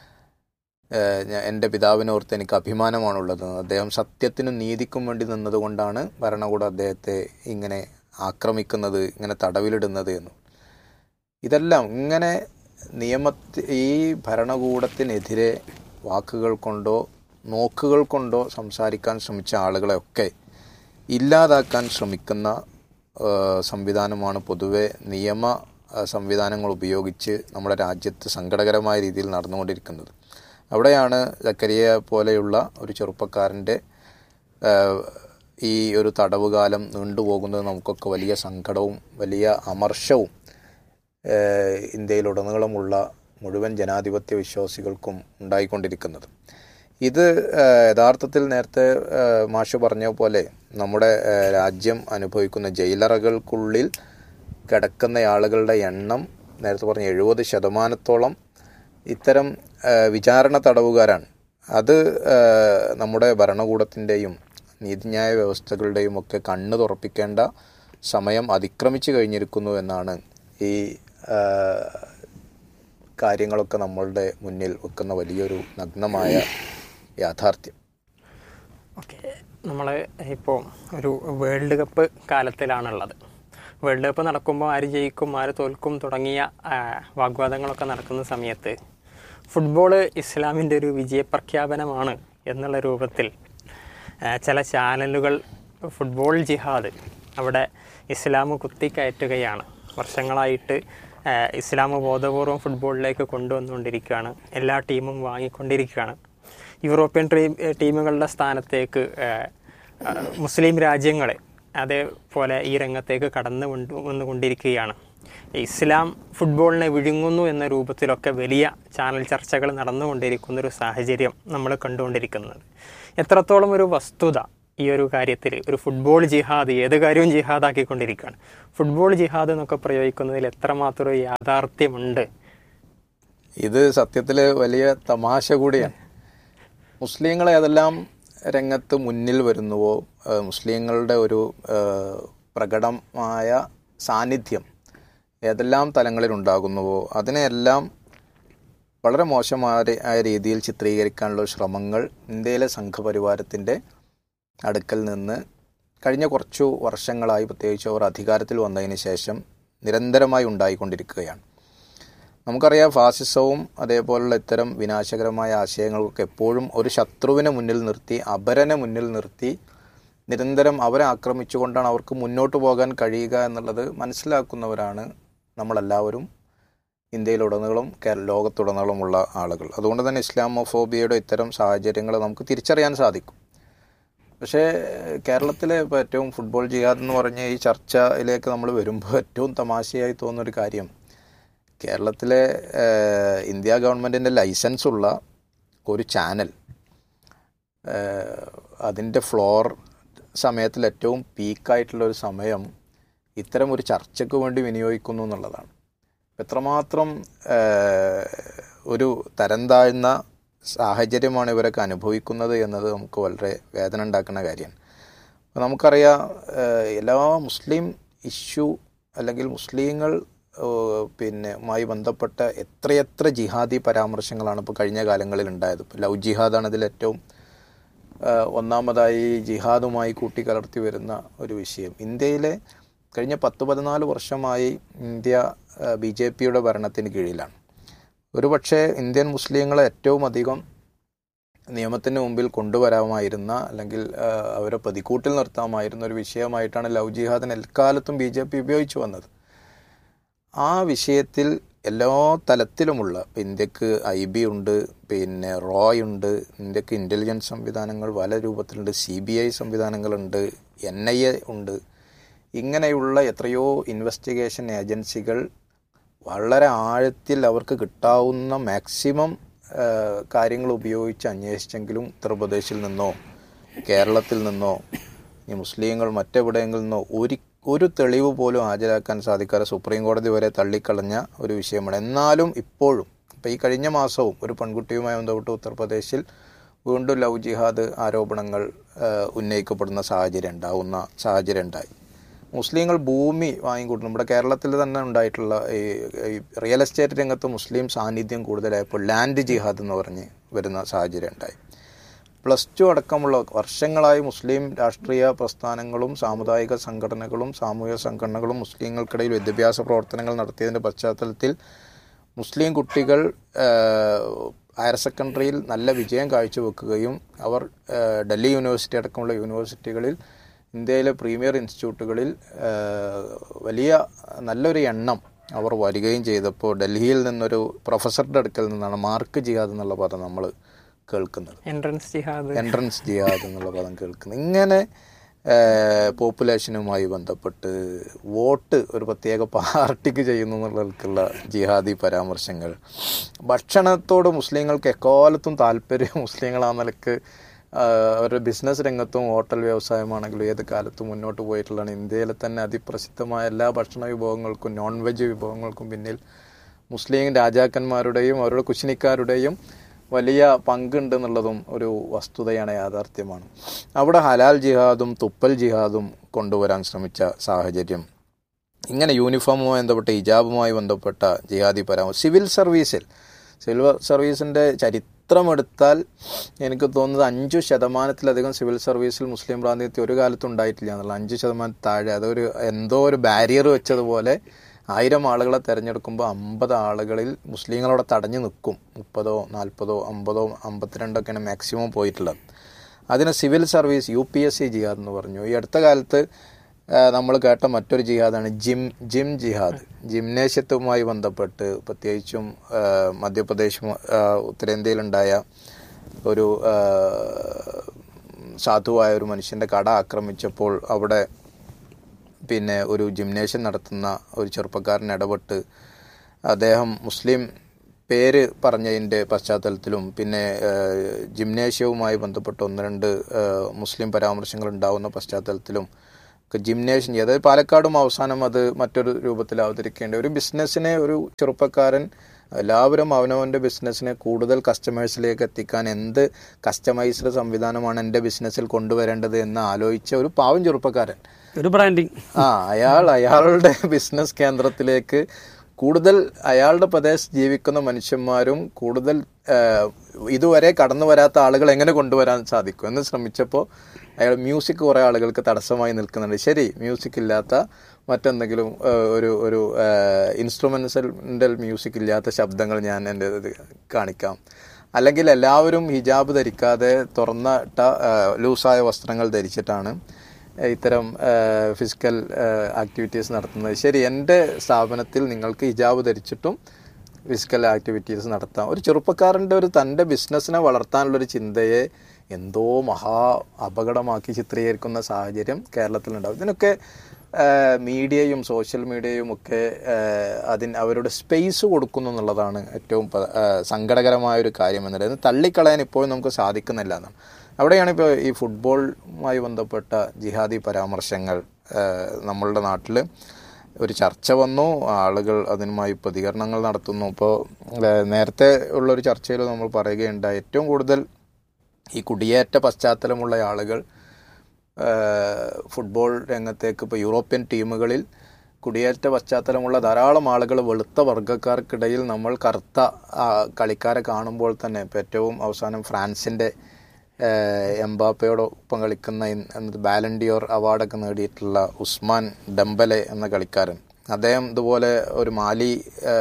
Speaker 2: ഏഹ്, ഞാൻ എൻ്റെ പിതാവിനോർത്ത് എനിക്ക് അഭിമാനമാണുള്ളത് അദ്ദേഹം സത്യത്തിനും നീതിക്കും വേണ്ടി നിന്നതുകൊണ്ടാണ് ഭരണകൂടം അദ്ദേഹത്തെ ഇങ്ങനെ ആക്രമിക്കുന്നത് ഇങ്ങനെ തടവിലിടുന്നത് എന്ന് ഇതെല്ലാം ഇങ്ങനെ നിയമത്തി ഈ ഭരണകൂടത്തിനെതിരെ വാക്കുകൾ കൊണ്ടോ നോക്കുകൾ കൊണ്ടോ സംസാരിക്കാൻ ശ്രമിച്ച ആളുകളെയൊക്കെ ഇല്ലാതാക്കാൻ ശ്രമിക്കുന്ന ആ, സംവിധാനമാണ് പൊതുവെ നിയമ ആ, സംവിധാനങ്ങൾ ഉപയോഗിച്ച് നമ്മുടെ രാജ്യത്ത് സങ്കടകരമായ രീതിയിൽ നടന്നുകൊണ്ടിരിക്കുന്നത് അവിടെയാണ് ജക്കരിയ പോലെയുള്ള ഒരു ചെറുപ്പക്കാരൻ്റെ ആ, ഈ ഒരു തടവുകാലം നീണ്ടുപോകുന്നത് നമുക്കൊക്കെ വലിയ സങ്കടവും വലിയ അമർഷവും ഏഹ് ഇന്ത്യയിലുടനീളമുള്ള മുഴുവൻ ജനാധിപത്യ വിശ്വാസികൾക്കും ഉണ്ടായിക്കൊണ്ടിരിക്കുന്നത് ഇത് ഏഹ് യഥാർത്ഥത്തിൽ നേരത്തെ ഏഹ് മാഷ് പറഞ്ഞ പോലെ നമ്മുടെ ഏഹ് രാജ്യം അനുഭവിക്കുന്ന ജയിലറകൾക്കുള്ളിൽ കിടക്കുന്ന ആളുകളുടെ എണ്ണം നേരത്തെ പറഞ്ഞ എഴുപത് ശതമാനത്തോളം ഇത്തരം ഏഹ് വിചാരണ തടവുകാരാണ് അത് ഏഹ് നമ്മുടെ ഭരണകൂടത്തിൻ്റെയും നീതിന്യായ വ്യവസ്ഥകളുടെയും ഒക്കെ കണ്ണ് തുറപ്പിക്കേണ്ട സമയം അതിക്രമിച്ചു കഴിഞ്ഞിരിക്കുന്നു എന്നാണ് ഈ ഏഹ്, കാര്യങ്ങളൊക്കെ നമ്മളുടെ മുന്നിൽ വെക്കുന്ന വലിയൊരു നഗ്നമായ യാഥാർത്ഥ്യം
Speaker 3: ഓക്കെ നമ്മൾ ഇപ്പോൾ ഒരു വേൾഡ് കപ്പ് കാലത്തിലാണുള്ളത് വേൾഡ് കപ്പ് നടക്കുമ്പോൾ ആര് ജയിക്കും ആര് തോൽക്കും തുടങ്ങിയ ആ, വാഗ്വാദങ്ങളൊക്കെ നടക്കുന്ന സമയത്ത് ഫുട്ബോൾ ഇസ്ലാമിൻ്റെ ഒരു വിജയപ്രഖ്യാപനമാണ് എന്നുള്ള രൂപത്തിൽ ആ, ചില ചാനലുകൾ ഫുട്ബോൾ ജിഹാദ് അവിടെ ഇസ്ലാം കുത്തിക്കയറ്റുകയാണ് വർഷങ്ങളായിട്ട് ആ, ഇസ്ലാം ബോധപൂർവം ഫുട്ബോളിലേക്ക് കൊണ്ടുവന്നുകൊണ്ടിരിക്കുകയാണ് എല്ലാ ടീമും വാങ്ങിക്കൊണ്ടിരിക്കുകയാണ് യൂറോപ്യൻ ടീം ടീമുകളുടെ സ്ഥാനത്തേക്ക് ആ, ആ, മുസ്ലിം രാജ്യങ്ങളെ അതേപോലെ ഈ രംഗത്തേക്ക് കടന്നു കൊണ്ട് വന്നുകൊണ്ടിരിക്കുകയാണ് ഇസ്ലാം ഫുട്ബോളിനെ വിഴുങ്ങുന്നു എന്ന രൂപത്തിലൊക്കെ വലിയ ചാനൽ ചർച്ചകൾ നടന്നുകൊണ്ടിരിക്കുന്ന ഒരു സാഹചര്യം നമ്മൾ കണ്ടുകൊണ്ടിരിക്കുന്നത് എത്രത്തോളം ഒരു വസ്തുത ഈ ഒരു കാര്യത്തിൽ ഒരു ഫുട്ബോൾ ജിഹാദ് ഏത് കാര്യവും ജിഹാദാക്കിക്കൊണ്ടിരിക്കുകയാണ് ഫുട്ബോൾ ജിഹാദ് എന്നൊക്കെ പ്രയോഗിക്കുന്നതിൽ എത്രമാത്രം ഒരു യാഥാർത്ഥ്യമുണ്ട്
Speaker 2: ഇത് സത്യത്തിൽ വലിയ തമാശ കൂടിയാണ് മുസ്ലിങ്ങൾ ഏതെല്ലാം രംഗത്ത് മുന്നിൽ വരുന്നുവോ ഏഹ് മുസ്ലിങ്ങളുടെ ഒരു ഏഹ് പ്രകടമായ സാന്നിധ്യം ഏതെല്ലാം തലങ്ങളിൽ ഉണ്ടാകുന്നുവോ അതിനെയെല്ലാം വളരെ മോശമായ ആയ രീതിയിൽ ചിത്രീകരിക്കാനുള്ള ശ്രമങ്ങൾ ഇന്ത്യയിലെ സംഘപരിവാരത്തിൻ്റെ അടുക്കൽ നിന്ന് കഴിഞ്ഞ കുറച്ചു വർഷങ്ങളായി പ്രത്യേകിച്ച് അവർ അധികാരത്തിൽ വന്നതിന് ശേഷം നിരന്തരമായി ഉണ്ടായിക്കൊണ്ടിരിക്കുകയാണ് നമുക്കറിയാം ഫാസിസവും അതേപോലുള്ള ഇത്തരം വിനാശകരമായ ആശയങ്ങൾക്കൊക്കെ എപ്പോഴും ഒരു ശത്രുവിനെ മുന്നിൽ നിർത്തി അപരനെ മുന്നിൽ നിർത്തി നിരന്തരം അവരെ ആക്രമിച്ചുകൊണ്ടാണ് അവർക്ക് മുന്നോട്ട് പോകാൻ കഴിയുക എന്നുള്ളത് മനസ്സിലാക്കുന്നവരാണ് നമ്മളെല്ലാവരും ഇന്ത്യയിലുടനീളം കേരള ലോകത്തുടനീളമുള്ള ആളുകൾ അതുകൊണ്ട് തന്നെ ഇസ്ലാമോഫോബിയയുടെ ഇത്തരം സാഹചര്യങ്ങൾ നമുക്ക് തിരിച്ചറിയാൻ സാധിക്കും പക്ഷേ കേരളത്തിലെ ഇപ്പോൾ ഏറ്റവും ഫുട്ബോൾ ജിഹാദ് എന്ന് പറഞ്ഞ ഈ ചർച്ചയിലേക്ക് നമ്മൾ വരുമ്പോൾ ഏറ്റവും തമാശയായി തോന്നുന്നൊരു കാര്യം കേരളത്തിലെ ഏഹ്, ഇന്ത്യ ഗവൺമെൻറ്റിൻ്റെ ലൈസൻസ് ഉള്ള ഒരു ചാനൽ അതിൻ്റെ ഫ്ലോർ സമയത്തിൽ ഏറ്റവും പീക്കായിട്ടുള്ള ഒരു സമയം ഇത്തരം ഒരു ചർച്ചയ്ക്ക് വേണ്ടി വിനിയോഗിക്കുന്നു എന്നുള്ളതാണ് എത്രമാത്രം ഏഹ്, ഒരു തരം താഴ്ന്ന സാഹചര്യമാണ് ഇവരൊക്കെ അനുഭവിക്കുന്നത് എന്നത് നമുക്ക് വളരെ വേദന ഉണ്ടാക്കുന്ന കാര്യമാണ് അപ്പോൾ നമുക്കറിയാം ഏഹ്, എല്ലാ മുസ്ലിം ഇഷ്യൂ അല്ലെങ്കിൽ മുസ്ലിങ്ങൾ ഏഹ്, പിന്നെ മായി ബന്ധപ്പെട്ട എത്രയെത്ര ജിഹാദി പരാമർശങ്ങളാണ് ഇപ്പോൾ കഴിഞ്ഞ കാലങ്ങളിൽ ഉണ്ടായത് ഇപ്പോൾ ലവ് ജിഹാദാണ് ഇതിൽ ഏറ്റവും ഏഹ്, ഒന്നാമതായി ജിഹാദുമായി കൂട്ടിക്കലർത്തി വരുന്ന ഒരു വിഷയം ഇന്ത്യയിലെ കഴിഞ്ഞ പത്ത് പതിനാല് വർഷമായി ഇന്ത്യ ബി ജെ പിയുടെ ഭരണത്തിന് കീഴിലാണ് ഒരുപക്ഷെ ഇന്ത്യൻ മുസ്ലിങ്ങളെ ഏറ്റവും അധികം നിയമത്തിന് മുമ്പിൽ കൊണ്ടുവരാമായിരുന്ന അല്ലെങ്കിൽ ആ, അവരെ പ്രതിക്കൂട്ടിൽ നിർത്താമായിരുന്ന ഒരു വിഷയമായിട്ടാണ് ലവ് ജിഹാദിന് എക്കാലത്തും ബി ജെ പി ഉപയോഗിച്ചു വന്നത് ആ വിഷയത്തിൽ എല്ലാ തലത്തിലുമുള്ള ഇപ്പം ഇന്ത്യക്ക് ഐ ബി ഉണ്ട് പിന്നെ റോയ് ഉണ്ട് ഇന്ത്യക്ക് ഇൻ്റലിജൻസ് സംവിധാനങ്ങൾ പല രൂപത്തിലുണ്ട് സി ബി ഐ സംവിധാനങ്ങളുണ്ട് എൻ ഐ എ ഉണ്ട് ഇങ്ങനെയുള്ള എത്രയോ ഇൻവെസ്റ്റിഗേഷൻ ഏജൻസികൾ വളരെ ആഴത്തിൽ അവർക്ക് കിട്ടാവുന്ന മാക്സിമം കാര്യങ്ങൾ ഉപയോഗിച്ച് അന്വേഷിച്ചെങ്കിലും ഉത്തർപ്രദേശിൽ നിന്നോ കേരളത്തിൽ നിന്നോ ഈ മുസ്ലിങ്ങൾ മറ്റെവിടെയെങ്കിലും നിന്നോ ഒരു ഒരു തെളിവ് പോലും ഹാജരാക്കാൻ സാധിക്കാതെ സുപ്രീം കോടതി വരെ തള്ളിക്കളഞ്ഞ ഒരു വിഷയമാണ് എന്നാലും ഇപ്പോഴും ഇപ്പം ഈ കഴിഞ്ഞ മാസവും ഒരു പെൺകുട്ടിയുമായി ബന്ധപ്പെട്ട് ഉത്തർപ്രദേശിൽ വീണ്ടും ലവ് ജിഹാദ് ആരോപണങ്ങൾ ആ, ഉന്നയിക്കപ്പെടുന്ന സാഹചര്യം ഉണ്ടാവുന്ന സാഹചര്യം ഉണ്ടായി മുസ്ലിങ്ങൾ ഭൂമി വാങ്ങിക്കൂട്ടുന്നു നമ്മുടെ കേരളത്തിൽ തന്നെ ഉണ്ടായിട്ടുള്ള ഈ ഈ റിയൽ എസ്റ്റേറ്റ് രംഗത്ത് മുസ്ലിം സാന്നിധ്യം കൂടുതലായപ്പോൾ ലാൻഡ് ജിഹാദ് എന്ന് പറഞ്ഞ് വരുന്ന സാഹചര്യം ഉണ്ടായി പ്ലസ് ടു അടക്കമുള്ള വർഷങ്ങളായി മുസ്ലിം രാഷ്ട്രീയ പ്രസ്ഥാനങ്ങളും സാമുദായിക സംഘടനകളും സാമൂഹിക സംഘടനകളും മുസ്ലിങ്ങൾക്കിടയിൽ വിദ്യാഭ്യാസ പ്രവർത്തനങ്ങൾ നടത്തിയതിൻ്റെ പശ്ചാത്തലത്തിൽ മുസ്ലിം കുട്ടികൾ ആഹ്, ഹയർ സെക്കൻഡറിയിൽ നല്ല വിജയം കാഴ്ചവെക്കുകയും അവർ ആഹ്, ഡൽഹി യൂണിവേഴ്സിറ്റി അടക്കമുള്ള യൂണിവേഴ്സിറ്റികളിൽ ഇന്ത്യയിലെ പ്രീമിയർ ഇൻസ്റ്റിറ്റ്യൂട്ടുകളിൽ ആഹ്, വലിയ നല്ലൊരു എണ്ണം അവർ വരികയും ചെയ്തപ്പോൾ ഡൽഹിയിൽ നിന്നൊരു പ്രൊഫസറുടെ അടുക്കൽ നിന്നാണ് മാർക്ക് ജിഹാദ് എന്നുള്ള പദം നമ്മൾ കേൾക്കുന്നത്
Speaker 3: എൻട്രൻസ് ജിഹാദ്
Speaker 2: എൻട്രൻസ് ജിഹാദ് എന്നുള്ള പദം കേൾക്കുന്നത് ഇങ്ങനെ പോപ്പുലേഷനുമായി ബന്ധപ്പെട്ട് വോട്ട് ഒരു പ്രത്യേക പാർട്ടിക്ക് ചെയ്യുന്നു എന്നുള്ളവർക്കുള്ള ജിഹാദി പരാമർശങ്ങൾ ഭക്ഷണത്തോട് മുസ്ലിങ്ങൾക്ക് എക്കാലത്തും താല്പര്യം മുസ്ലിങ്ങൾ ആ നിലക്ക് ആ, അവരുടെ ബിസിനസ് രംഗത്തും ഹോട്ടൽ വ്യവസായമാണെങ്കിലും ഏത് കാലത്തും മുന്നോട്ട് പോയിട്ടുള്ളതാണ് ഇന്ത്യയിലെ തന്നെ അതിപ്രസിദ്ധമായ എല്ലാ ഭക്ഷണ വിഭവങ്ങൾക്കും നോൺ വെജ് വിഭവങ്ങൾക്കും പിന്നിൽ മുസ്ലിം രാജാക്കന്മാരുടെയും അവരുടെ കുശിനിക്കാരുടെയും വലിയ പങ്കുണ്ട് എന്നുള്ളതും ഒരു വസ്തുതയാണ് യാഥാർത്ഥ്യമാണ് അവിടെ ഹലാൽ ജിഹാദും തുപ്പൽ ജിഹാദും കൊണ്ടുവരാൻ ശ്രമിച്ച സാഹചര്യം ഇങ്ങനെ യൂണിഫോമുമായി ബന്ധപ്പെട്ട ഹിജാബുമായി ബന്ധപ്പെട്ട ജിഹാദി പരാമർശം സിവിൽ സർവീസിൽ സിവിൽ സർവീസിൻ്റെ ചരിത്രമെടുത്താൽ എനിക്ക് തോന്നുന്നത് അഞ്ചു ശതമാനത്തിലധികം സിവിൽ സർവീസിൽ മുസ്ലിം പ്രാതിനിധ്യം ഒരു കാലത്തും ഉണ്ടായിട്ടില്ല എന്നുള്ള അഞ്ച് ശതമാനം താഴെ അതൊരു എന്തോ ഒരു ബാരിയർ വെച്ചതുപോലെ ആയിരം ആളുകളെ തിരഞ്ഞെടുക്കുമ്പോൾ അമ്പത് ആളുകളിൽ മുസ്ലിങ്ങളവിടെ തടഞ്ഞു നിൽക്കും മുപ്പതോ നാൽപ്പതോ അമ്പതോ അമ്പത്തിരണ്ടൊക്കെയാണ് മാക്സിമം പോയിട്ടുള്ളത് അതിന് civil service U P S C ജിഹാദ് എന്ന് പറഞ്ഞു ഈ അടുത്ത കാലത്ത് നമ്മൾ കേട്ട മറ്റൊരു ജിഹാദാണ് ജിം ജിം ജിഹാദ് ജിംനേഷ്യത്തുമായി ബന്ധപ്പെട്ട് പ്രത്യേകിച്ചും ആ, മധ്യപ്രദേശ് മു- ആ, ഉത്തരേന്ത്യയിലുണ്ടായ ഒരു ആ, സാധുവായ ഒരു മനുഷ്യൻ്റെ കട ആക്രമിച്ചപ്പോൾ അവിടെ പിന്നെ ഒരു ജിംനേഷ്യം നടത്തുന്ന ഒരു ചെറുപ്പക്കാരൻ ഇടപെട്ട് അദ്ദേഹം മുസ്ലിം പേര് പറഞ്ഞതിൻ്റെ പശ്ചാത്തലത്തിലും പിന്നെ ഏഹ്, ജിംനേഷ്യവുമായി ബന്ധപ്പെട്ട ഒന്ന് രണ്ട് ഏഹ്, മുസ്ലിം പരാമർശങ്ങൾ ഉണ്ടാവുന്ന പശ്ചാത്തലത്തിലും ഒക്കെ ജിംനേഷ്യം ചെയ്ത് അതായത് പാലക്കാടും അവസാനം അത് മറ്റൊരു രൂപത്തിൽ അവതരിക്കേണ്ട ഒരു ബിസിനസ്സിനെ ഒരു ചെറുപ്പക്കാരൻ എല്ലാവരും അവനവൻ്റെ ബിസിനസ്സിനെ കൂടുതൽ കസ്റ്റമേഴ്സിലേക്ക് എത്തിക്കാൻ എന്ത് കസ്റ്റമൈസ്ഡ് സംവിധാനമാണ് എൻ്റെ ബിസിനസ്സിൽ കൊണ്ടുവരേണ്ടത് എന്ന് ആലോചിച്ച ഒരു പാവം ചെറുപ്പക്കാരൻ
Speaker 1: ഒരു ബ്രാൻഡിങ്
Speaker 2: ആ അയാൾ അയാളുടെ ബിസിനസ് കേന്ദ്രത്തിലേക്ക് കൂടുതൽ അയാളുടെ പ്രദേശത്ത് ജീവിക്കുന്ന മനുഷ്യന്മാരും കൂടുതൽ ആ, ഇതുവരെ കടന്നു വരാത്ത ആളുകൾ എങ്ങനെ കൊണ്ടുവരാൻ സാധിക്കും എന്ന് ശ്രമിച്ചപ്പോൾ അയാൾ മ്യൂസിക് കുറേ ആളുകൾക്ക് തടസ്സമായി നിൽക്കുന്നുണ്ട് ശരി മ്യൂസിക് ഇല്ലാത്ത മറ്റെന്തെങ്കിലും ആ, ഒരു ഒരു ഇൻസ്ട്രുമെന്റൽ മ്യൂസിക് ഇല്ലാത്ത ശബ്ദങ്ങൾ ഞാൻ എൻ്റെ ഇത് കാണിക്കാം അല്ലെങ്കിൽ എല്ലാവരും ഹിജാബ് ധരിക്കാതെ തുറന്നിട്ട ആ, ലൂസായ വസ്ത്രങ്ങൾ ധരിച്ചിട്ടാണ് ഇത്തരം ഫിസിക്കൽ ആക്ടിവിറ്റീസ് നടത്തുന്നത് ശരി എൻ്റെ സ്ഥാപനത്തിൽ നിങ്ങൾക്ക് ഹിജാബ് ധരിച്ചിട്ടും ഫിസിക്കൽ ആക്ടിവിറ്റീസ് നടത്താം ഒരു ചെറുപ്പക്കാരൻ്റെ ഒരു തൻ്റെ ബിസിനസ്സിനെ വളർത്താനുള്ളൊരു ചിന്തയെ എന്തോ മഹാ അപകടമാക്കി ചിത്രീകരിക്കുന്ന സാഹചര്യം കേരളത്തിലുണ്ടാവും ഇതിനൊക്കെ ആ, മീഡിയയും സോഷ്യൽ മീഡിയയും ഒക്കെ ആ, അതിന് അവരുടെ സ്പേസ് കൊടുക്കുന്നു എന്നുള്ളതാണ് ഏറ്റവും പ- ആ, സങ്കടകരമായ ഒരു കാര്യം എന്നുള്ളത് ഇത് തള്ളിക്കളയാൻ ഇപ്പോഴും നമുക്ക് സാധിക്കുന്നില്ല എന്നാണ് അവിടെയാണ് ഇപ്പോൾ ഈ ഫുട്ബോളുമായി ബന്ധപ്പെട്ട ജിഹാദി പരാമർശങ്ങൾ ആ, നമ്മളുടെ നാട്ടിൽ ഒരു ചർച്ച വന്നു ആളുകൾ അതിനുമായി പ്രതികരണങ്ങൾ നടത്തുന്നു ഇപ്പോൾ നേരത്തെ ഉള്ളൊരു ചർച്ചയിൽ നമ്മൾ പറയുകയുണ്ടായി ഏറ്റവും കൂടുതൽ ഈ കുടിയേറ്റ പശ്ചാത്തലമുള്ള ആളുകൾ ആ, ഫുട്ബോൾ രംഗത്തേക്ക് ഇപ്പോൾ യൂറോപ്യൻ ടീമുകളിൽ കുടിയേറ്റ പശ്ചാത്തലമുള്ള ധാരാളം ആളുകൾ വെളുത്ത വർഗ്ഗക്കാർക്കിടയിൽ നമ്മൾ കറുത്ത ആ, കളിക്കാരെ കാണുമ്പോൾ തന്നെ ഇപ്പോൾ ഏറ്റവും അവസാനം ഫ്രാൻസിൻ്റെ എംബാപ്പയോടൊപ്പം കളിക്കുന്ന ഇൻ- ബാലൻഡിയോർ അവാർഡൊക്കെ നേടിയിട്ടുള്ള ഉസ്മാൻ ഡംബലെ എന്ന കളിക്കാരൻ അദ്ദേഹം ഇതുപോലെ ഒരു മാലി ആ,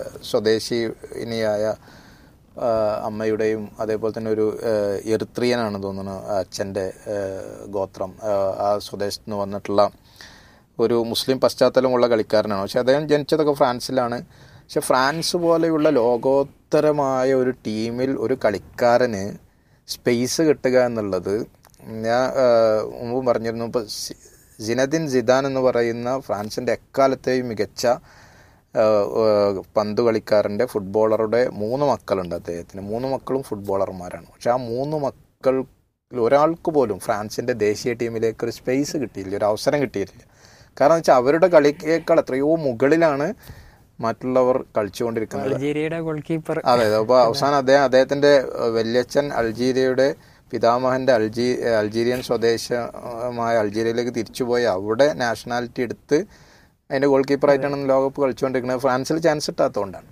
Speaker 2: സ്വദേശിനിയായ ആ, അമ്മയുടെയും അതേപോലെ തന്നെ ഒരു എറിത്രിയനാണ് തോന്നുന്നു അച്ഛൻ്റെ ഗോത്രം ആ, ആ സ്വദേശത്ത് നിന്ന് വന്നിട്ടുള്ള ഒരു മുസ്ലിം പശ്ചാത്തലമുള്ള കളിക്കാരനാണ് പക്ഷെ അദ്ദേഹം ജനിച്ചതൊക്കെ ഫ്രാൻസിലാണ് പക്ഷെ ഫ്രാൻസ് പോലെയുള്ള ലോകോത്തരമായ ഒരു ടീമിൽ ഒരു കളിക്കാരന് സ്പേസ് കിട്ടുക എന്നുള്ളത് ഞാൻ ആ, മുമ്പ് പറഞ്ഞിരുന്നു ഇപ്പോൾ സിനദിൻ സിദാൻ എന്ന് പറയുന്ന ഫ്രാൻസിൻ്റെ എക്കാലത്തെയും മികച്ച ആ, ആ, പന്ത് കളിക്കാരൻ്റെ ഫുട്ബോളറുടെ മൂന്ന് മക്കളുണ്ട് അദ്ദേഹത്തിന് മൂന്ന് മക്കളും ഫുട്ബോളർമാരാണ് പക്ഷെ ആ മൂന്ന് മക്കൾ ഒരാൾക്ക് പോലും ഫ്രാൻസിൻ്റെ ദേശീയ ടീമിലേക്ക് ഒരു സ്പേസ് കിട്ടിയില്ല ഒരു അവസരം കിട്ടിയിട്ടില്ല കാരണം വെച്ചാൽ അവരുടെ കളിയേക്കാൾ എത്രയോ മുകളിലാണ് മറ്റുള്ളവർ കളിച്ചുകൊണ്ടിരിക്കുന്നത്
Speaker 3: അൾജീരിയയുടെ ഗോൾ കീപ്പർ
Speaker 2: അതെ അപ്പോൾ അവസാനം അദ്ദേഹം അദ്ദേഹത്തിന്റെ ഏഹ്, വല്യച്ഛൻ അൾജീരിയയുടെ പിതാമഹന്റെ അൾജീ അൾജീരിയൻ സ്വദേശമായ അൾജീരിയയിലേക്ക് തിരിച്ചുപോയി അവിടെ നാഷണാലിറ്റി എടുത്ത് അതിന്റെ ഗോൾ കീപ്പറായിട്ടാണ് ലോകകപ്പ് കളിച്ചുകൊണ്ടിരിക്കുന്നത് ഫ്രാൻസിൽ ചാൻസ് കിട്ടാത്തതുകൊണ്ടാണ്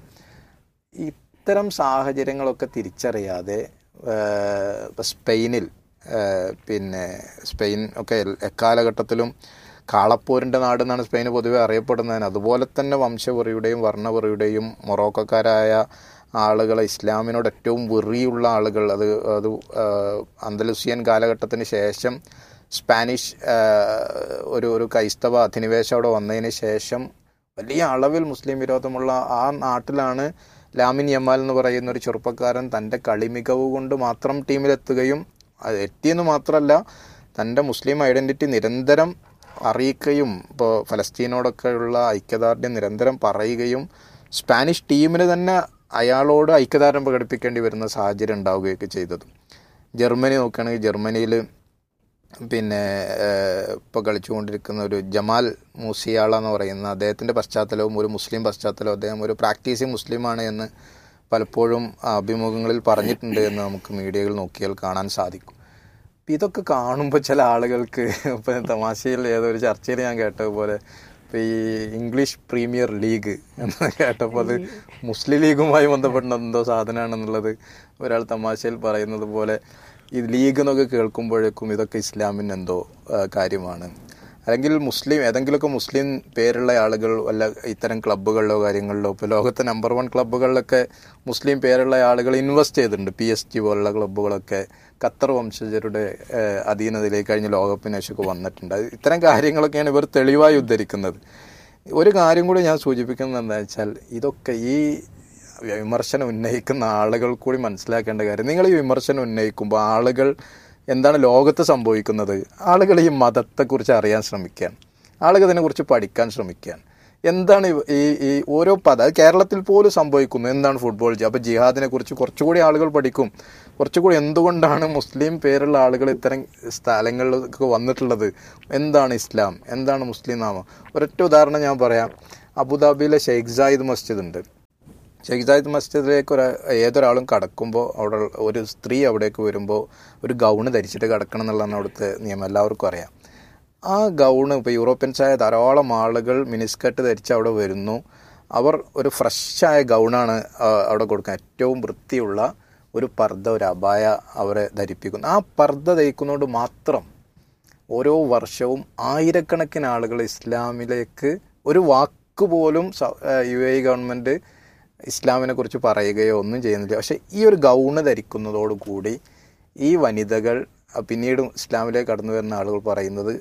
Speaker 2: ഇത്തരം സാഹചര്യങ്ങളൊക്കെ തിരിച്ചറിയാതെ ഏഹ്, ഇപ്പൊ സ്പെയിനിൽ ഏഹ്, പിന്നെ സ്പെയിൻ ഒക്കെ എൽ- എക്കാലഘട്ടത്തിലും കാളപ്പോരിൻ്റെ നാട് എന്നാണ് സ്പെയിൻ പൊതുവെ അറിയപ്പെടുന്നതിന് അതുപോലെ തന്നെ വംശവെറിയുടെയും വർണ്ണവെറിയുടെയും മൊറോക്കക്കാരായ ആളുകൾ ഇസ്ലാമിനോട് ഏറ്റവും വെറിയുള്ള ആളുകൾ അത് അത് ഏഹ്, അന്തലുസിയൻ കാലഘട്ടത്തിന് ശേഷം സ്പാനിഷ് ഏഹ്, ഒരു ഒരു ക്രൈസ്തവ അധിനിവേശം അവിടെ വന്നതിന് ശേഷം വലിയ അളവിൽ മുസ്ലിം വിരോധമുള്ള ആ നാട്ടിലാണ് ലാമിൻ യമാൽ എന്ന് പറയുന്ന ഒരു ചെറുപ്പക്കാരൻ തൻ്റെ കളിമികവ് കൊണ്ട് മാത്രം ടീമിലെത്തുകയും അത് എത്തിയെന്ന് മാത്രമല്ല തൻ്റെ മുസ്ലിം ഐഡൻറ്റിറ്റി നിരന്തരം അറിയിക്കുകയും ഇപ്പോൾ ഫലസ്തീനോടൊക്കെയുള്ള ഐക്യദാർഢ്യം നിരന്തരം പറയുകയും സ്പാനിഷ് ടീമിന് തന്നെ അയാളോട് ഐക്യദാർഢ്യം പ്രകടിപ്പിക്കേണ്ടി വരുന്ന സാഹചര്യം ഉണ്ടാവുകയൊക്കെ ചെയ്തത് ജർമ്മനി നോക്കുകയാണെങ്കിൽ ജർമ്മനിയിൽ പിന്നെ ഇപ്പോൾ കളിച്ചുകൊണ്ടിരിക്കുന്ന ഒരു ജമാൽ മൂസിയാള എന്ന് പറയുന്ന അദ്ദേഹത്തിൻ്റെ പശ്ചാത്തലവും ഒരു മുസ്ലിം പശ്ചാത്തലവും അദ്ദേഹം ഒരു പ്രാക്ടീസിങ് മുസ്ലിമാണ് എന്ന് പലപ്പോഴും അഭിമുഖങ്ങളിൽ പറഞ്ഞിട്ടുണ്ട് എന്ന് നമുക്ക് മീഡിയകൾ നോക്കിയാൽ കാണാൻ സാധിക്കും അപ്പം ഇതൊക്കെ കാണുമ്പോൾ ചില ആളുകൾക്ക് ഇപ്പം തമാശയിൽ ഏതൊരു ചർച്ചയിൽ ഞാൻ കേട്ടതുപോലെ ഇപ്പം ഈ ഇംഗ്ലീഷ് പ്രീമിയർ ലീഗ് എന്ന് കേട്ടപ്പോൾ അത് മുസ്ലിം ലീഗുമായി ബന്ധപ്പെട്ട എന്തോ സാധനമാണെന്നുള്ളത് ഒരാൾ തമാശയിൽ പറയുന്നത് പോലെ ഈ ലീഗ് എന്നൊക്കെ കേൾക്കുമ്പോഴേക്കും ഇതൊക്കെ ഇസ്ലാമിന് എന്തോ ആ, കാര്യമാണ് അല്ലെങ്കിൽ മുസ്ലിം ഏതെങ്കിലുമൊക്കെ മുസ്ലിം പേരുള്ള ആളുകൾ വല്ല ഇത്തരം ക്ലബ്ബുകളിലോ കാര്യങ്ങളിലോ ഇപ്പോൾ ലോകത്തെ നമ്പർ വൺ ക്ലബ്ബുകളിലൊക്കെ മുസ്ലിം പേരുള്ള ആളുകൾ ഇൻവെസ്റ്റ് ചെയ്തിട്ടുണ്ട് പി എസ് ജി പോലുള്ള ക്ലബ്ബുകളൊക്കെ ഖത്തർ വംശജരുടെ ഏഹ്, അധീനതയിലേക്ക് കഴിഞ്ഞ ലോകകപ്പിന് ശേഷമൊക്കെ വന്നിട്ടുണ്ട് അത് ഇത്തരം കാര്യങ്ങളൊക്കെയാണ് ഇവർ തെളിവായി ഉദ്ധരിക്കുന്നത് ഒരു കാര്യം കൂടി ഞാൻ സൂചിപ്പിക്കുന്നത് എന്താ വെച്ചാൽ ഇതൊക്കെ ഈ വിമർശനം ഉന്നയിക്കുന്ന ആളുകൾ കൂടി മനസ്സിലാക്കേണ്ട കാര്യം നിങ്ങൾ ഈ വിമർശനം ഉന്നയിക്കുമ്പോൾ ആളുകൾ എന്താണ് ലോകത്ത് സംഭവിക്കുന്നത് ആളുകൾ ഈ മതത്തെക്കുറിച്ച് അറിയാൻ ശ്രമിക്കുകയാണ് ആളുകൾ ഇതിനെക്കുറിച്ച് പഠിക്കാൻ ശ്രമിക്കുകയാണ് എന്താണ് ഇവ- ഈ ഈ ഓരോ പദ അത് കേരളത്തിൽ പോലും സംഭവിക്കുന്നു എന്താണ് ഫുട്ബോൾ ജി- അപ്പൊ ജിഹാദിനെ കുറിച്ച് കുറച്ചുകൂടി ആളുകൾ പഠിക്കും കുറച്ചുകൂടി എന്തുകൊണ്ടാണ് മുസ്ലിം പേരുള്ള ആളുകൾ ഇത്തരം സ്ഥലങ്ങളിലേക്ക് വന്നിട്ടുള്ളത് എന്താണ് ഇസ്ലാം എന്താണ് മുസ്ലിം നാമം ഒരൊറ്റ ഉദാഹരണം ഞാൻ പറയാം അബുദാബിയിലെ ഷെയ്ഖ് സായിദ് മസ്ജിദ് ഉണ്ട് ഷെയ്ഖ് സായിദ് മസ്ജിദിലേക്ക് ഒരു ഏതൊരാളും കടക്കുമ്പോൾ അവിടെ ഒരു സ്ത്രീ അവിടേക്ക് വരുമ്പോൾ ഒരു ഗൗണ് ധരിച്ചിട്ട് കിടക്കണം എന്നുള്ളതാണ് അവിടുത്തെ നിയമം എല്ലാവർക്കും അറിയാം ആ ഗൗണ് ഇപ്പോൾ യൂറോപ്യൻസായ ധാരാളം ആളുകൾ മിനിസ്കർട്ട് ധരിച്ച് അവിടെ വരുന്നു അവർ ഒരു ഫ്രഷായ ഗൗണാണ് ആ, അവിടെ കൊടുക്കുക ഏറ്റവും വൃത്തിയുള്ള ഒരു പർദ്ദ ഒരു അപായ അവരെ ധരിപ്പിക്കുന്നു ആ പർദ്ദ ധരിക്കുന്നതുകൊണ്ട് മാത്രം ഓരോ വർഷവും ആയിരക്കണക്കിന് ആളുകൾ ഇസ്ലാമിലേക്ക് ഒരു വാക്ക് പോലും സ- ഏഹ് യു എ ഗവൺമെൻറ് ഇസ്ലാമിനെ കുറിച്ച് പറയുകയോ ഒന്നും ചെയ്യുന്നില്ല പക്ഷേ ഈ ഒരു ഗൗണ് ധരിക്കുന്നതോടുകൂടി ഈ വനിതകൾ അഹ് പിന്നീട് ഇസ്ലാമിലേക്ക് കടന്നു വരുന്ന ആളുകൾ പറയുന്നത്